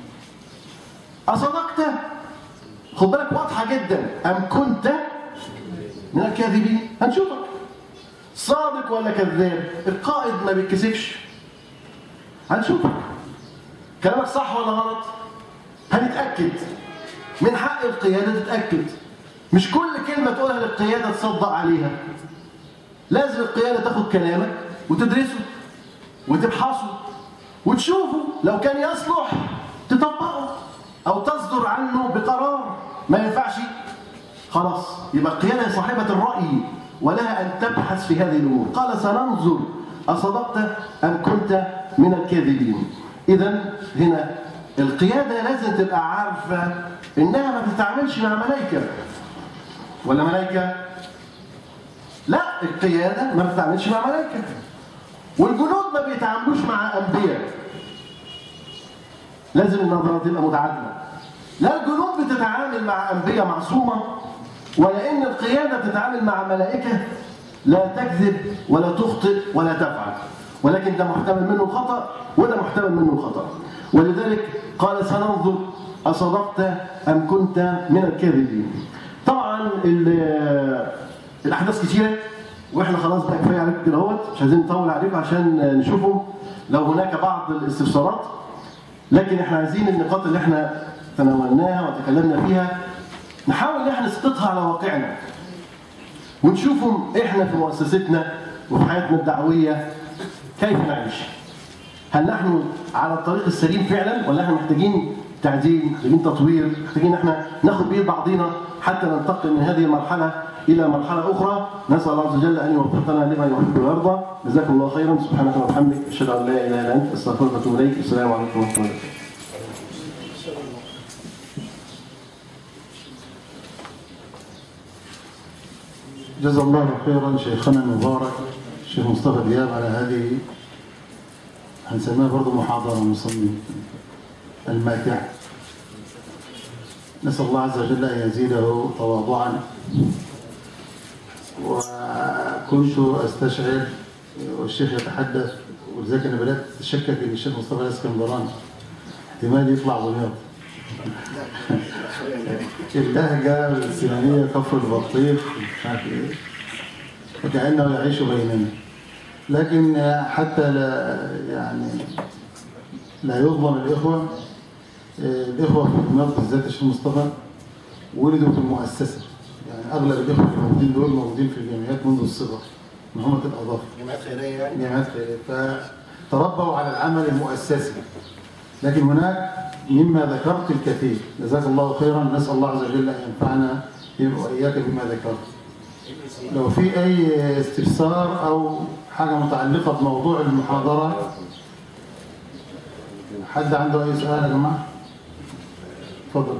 اصدقت خد بالك واضحه جدا ام كنت من الكاذبين هنشوفك صادق ولا كذاب القائد ما بيتكسفش هنشوفك كلامك صح ولا غلط هنتاكد من حق القياده تتاكد مش كل كلمه تقولها للقياده تصدق عليها لازم القياده تاخد كلامك وتدرسه وتبحثه وتشوفه لو كان يصلح تطبقه او تصدر عنه بقرار ما ينفعش خلاص يبقى القياده صاحبه الراي ولها ان تبحث في هذه الامور قال سننظر اصدقت ام كنت من الكاذبين اذا هنا القياده لازم تبقى عارفه انها ما بتتعاملش مع ملائكه ولا ملائكه لا القيادة ما بتتعاملش مع ملائكة والجنود ما بيتعاملوش مع أنبياء لازم النظرة تبقى متعادلة لا الجنود بتتعامل مع أنبياء معصومة ولا إن القيادة بتتعامل مع ملائكة لا تكذب ولا تخطئ ولا تفعل ولكن ده محتمل منه خطأ وده محتمل منه خطأ ولذلك قال سننظر أصدقت أم كنت من الكاذبين طبعا الاحداث كتيره واحنا خلاص بقى كفايه عليكم كده اهوت مش عايزين نطول عليكم عشان نشوفهم لو هناك بعض الاستفسارات لكن احنا عايزين النقاط اللي احنا تناولناها وتكلمنا فيها نحاول ان احنا نسقطها على واقعنا ونشوفهم احنا في مؤسستنا وفي حياتنا الدعويه كيف نعيش هل نحن على الطريق السليم فعلا ولا احنا محتاجين تعديل محتاجين تطوير محتاجين احنا ناخد بيد بعضينا حتى ننتقل من هذه المرحله الى مرحله اخرى نسال الله عز وجل ان يوفقنا لما يحب ويرضى جزاكم الله خيرا سبحانك وبحمدك اشهد ان لا اله الا انت استغفرك واتوب اليك السلام عليكم ورحمه الله وبركاته جزا الله خيرا شيخنا المبارك الشيخ مصطفى دياب على هذه هنسميها برضه محاضرة مصمم الماتعة نسأل الله عز وجل أن يزيده تواضعا وكنت أستشعر والشيخ يتحدث ولذلك أنا بدأت أتشكك إن الشيخ مصطفى الاسكندراني احتمال يطلع دمياط اللهجة السينانية كفر البطيخ مش عارف ايه وكأنه يعيش بيننا لكن حتى لا يعني لا يظلم الإخوة الإخوة في دمياط بالذات الشيخ مصطفى ولدوا في المؤسسة يعني أغلب الإخوة الموجودين دول موجودين في الجمعيات منذ الصغر من هم الأضافة جمعيات خيريه يعني جمعيات خيرية فتربوا على العمل المؤسسي لكن هناك مما ذكرت الكثير جزاك الله خيرا نسأل الله عز وجل أن ينفعنا وإياك بما ذكرت لو في أي استفسار أو حاجة متعلقة بموضوع المحاضرة حد عنده أي سؤال يا جماعة؟ تفضل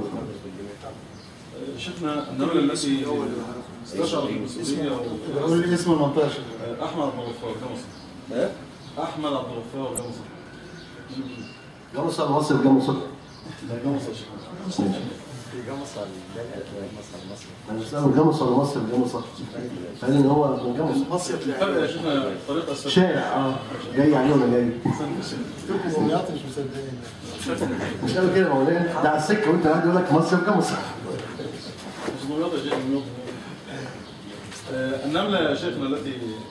شفنا النملة التي استشعر المسؤولية قول لي اسم المنطقة شيخ. أحمد عبد الغفار جمصة أحمد عبد الغفار جمصة جمصة الوصل جمصة لا جمصة يا شيخ جمصة مصر مصر انا بساله جمص ولا مصر جمصة قال ان هو من جمص مصيف فرق يا شيخنا طريقة السفر شارع اه جاي عليه ولا جاي تركوا مومياوات مش مصدقين مش قالوا كده يا مولانا ده على السكه وانت قاعد يقول لك مصر جمصة مش دمياط يا شيخ دمياط آه، النملة يا شيخنا التي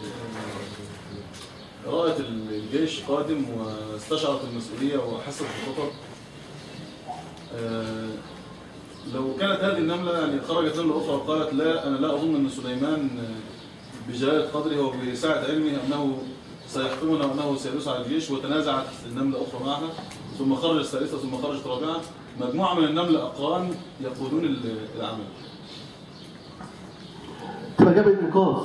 آه، رأت الجيش قادم واستشعرت المسؤولية وحست بالخطر آه، لو كانت هذه النملة يعني خرجت نملة أخرى وقالت لا أنا لا أظن أن سليمان آه، بجلالة قدره وبسعة علمه أنه سيحكمنا وأنه سيدوس على الجيش وتنازعت النملة أخرى معها ثم خرج الثالثة ثم خرجت الرابعة مجموعة من النمل أقران يقودون ال- العمل تبقى جاب الانقاذ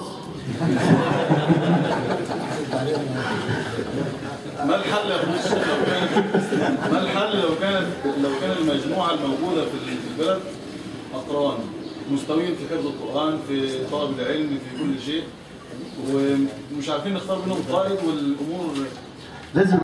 ما الحل يا فضيلة الشيخ لو كانت ما الحل لو كانت لو كان المجموعة الموجودة في البلد أقران مستويين في حفظ القرآن في طلب العلم في كل شيء ومش عارفين نختار منهم قائد والأمور لازم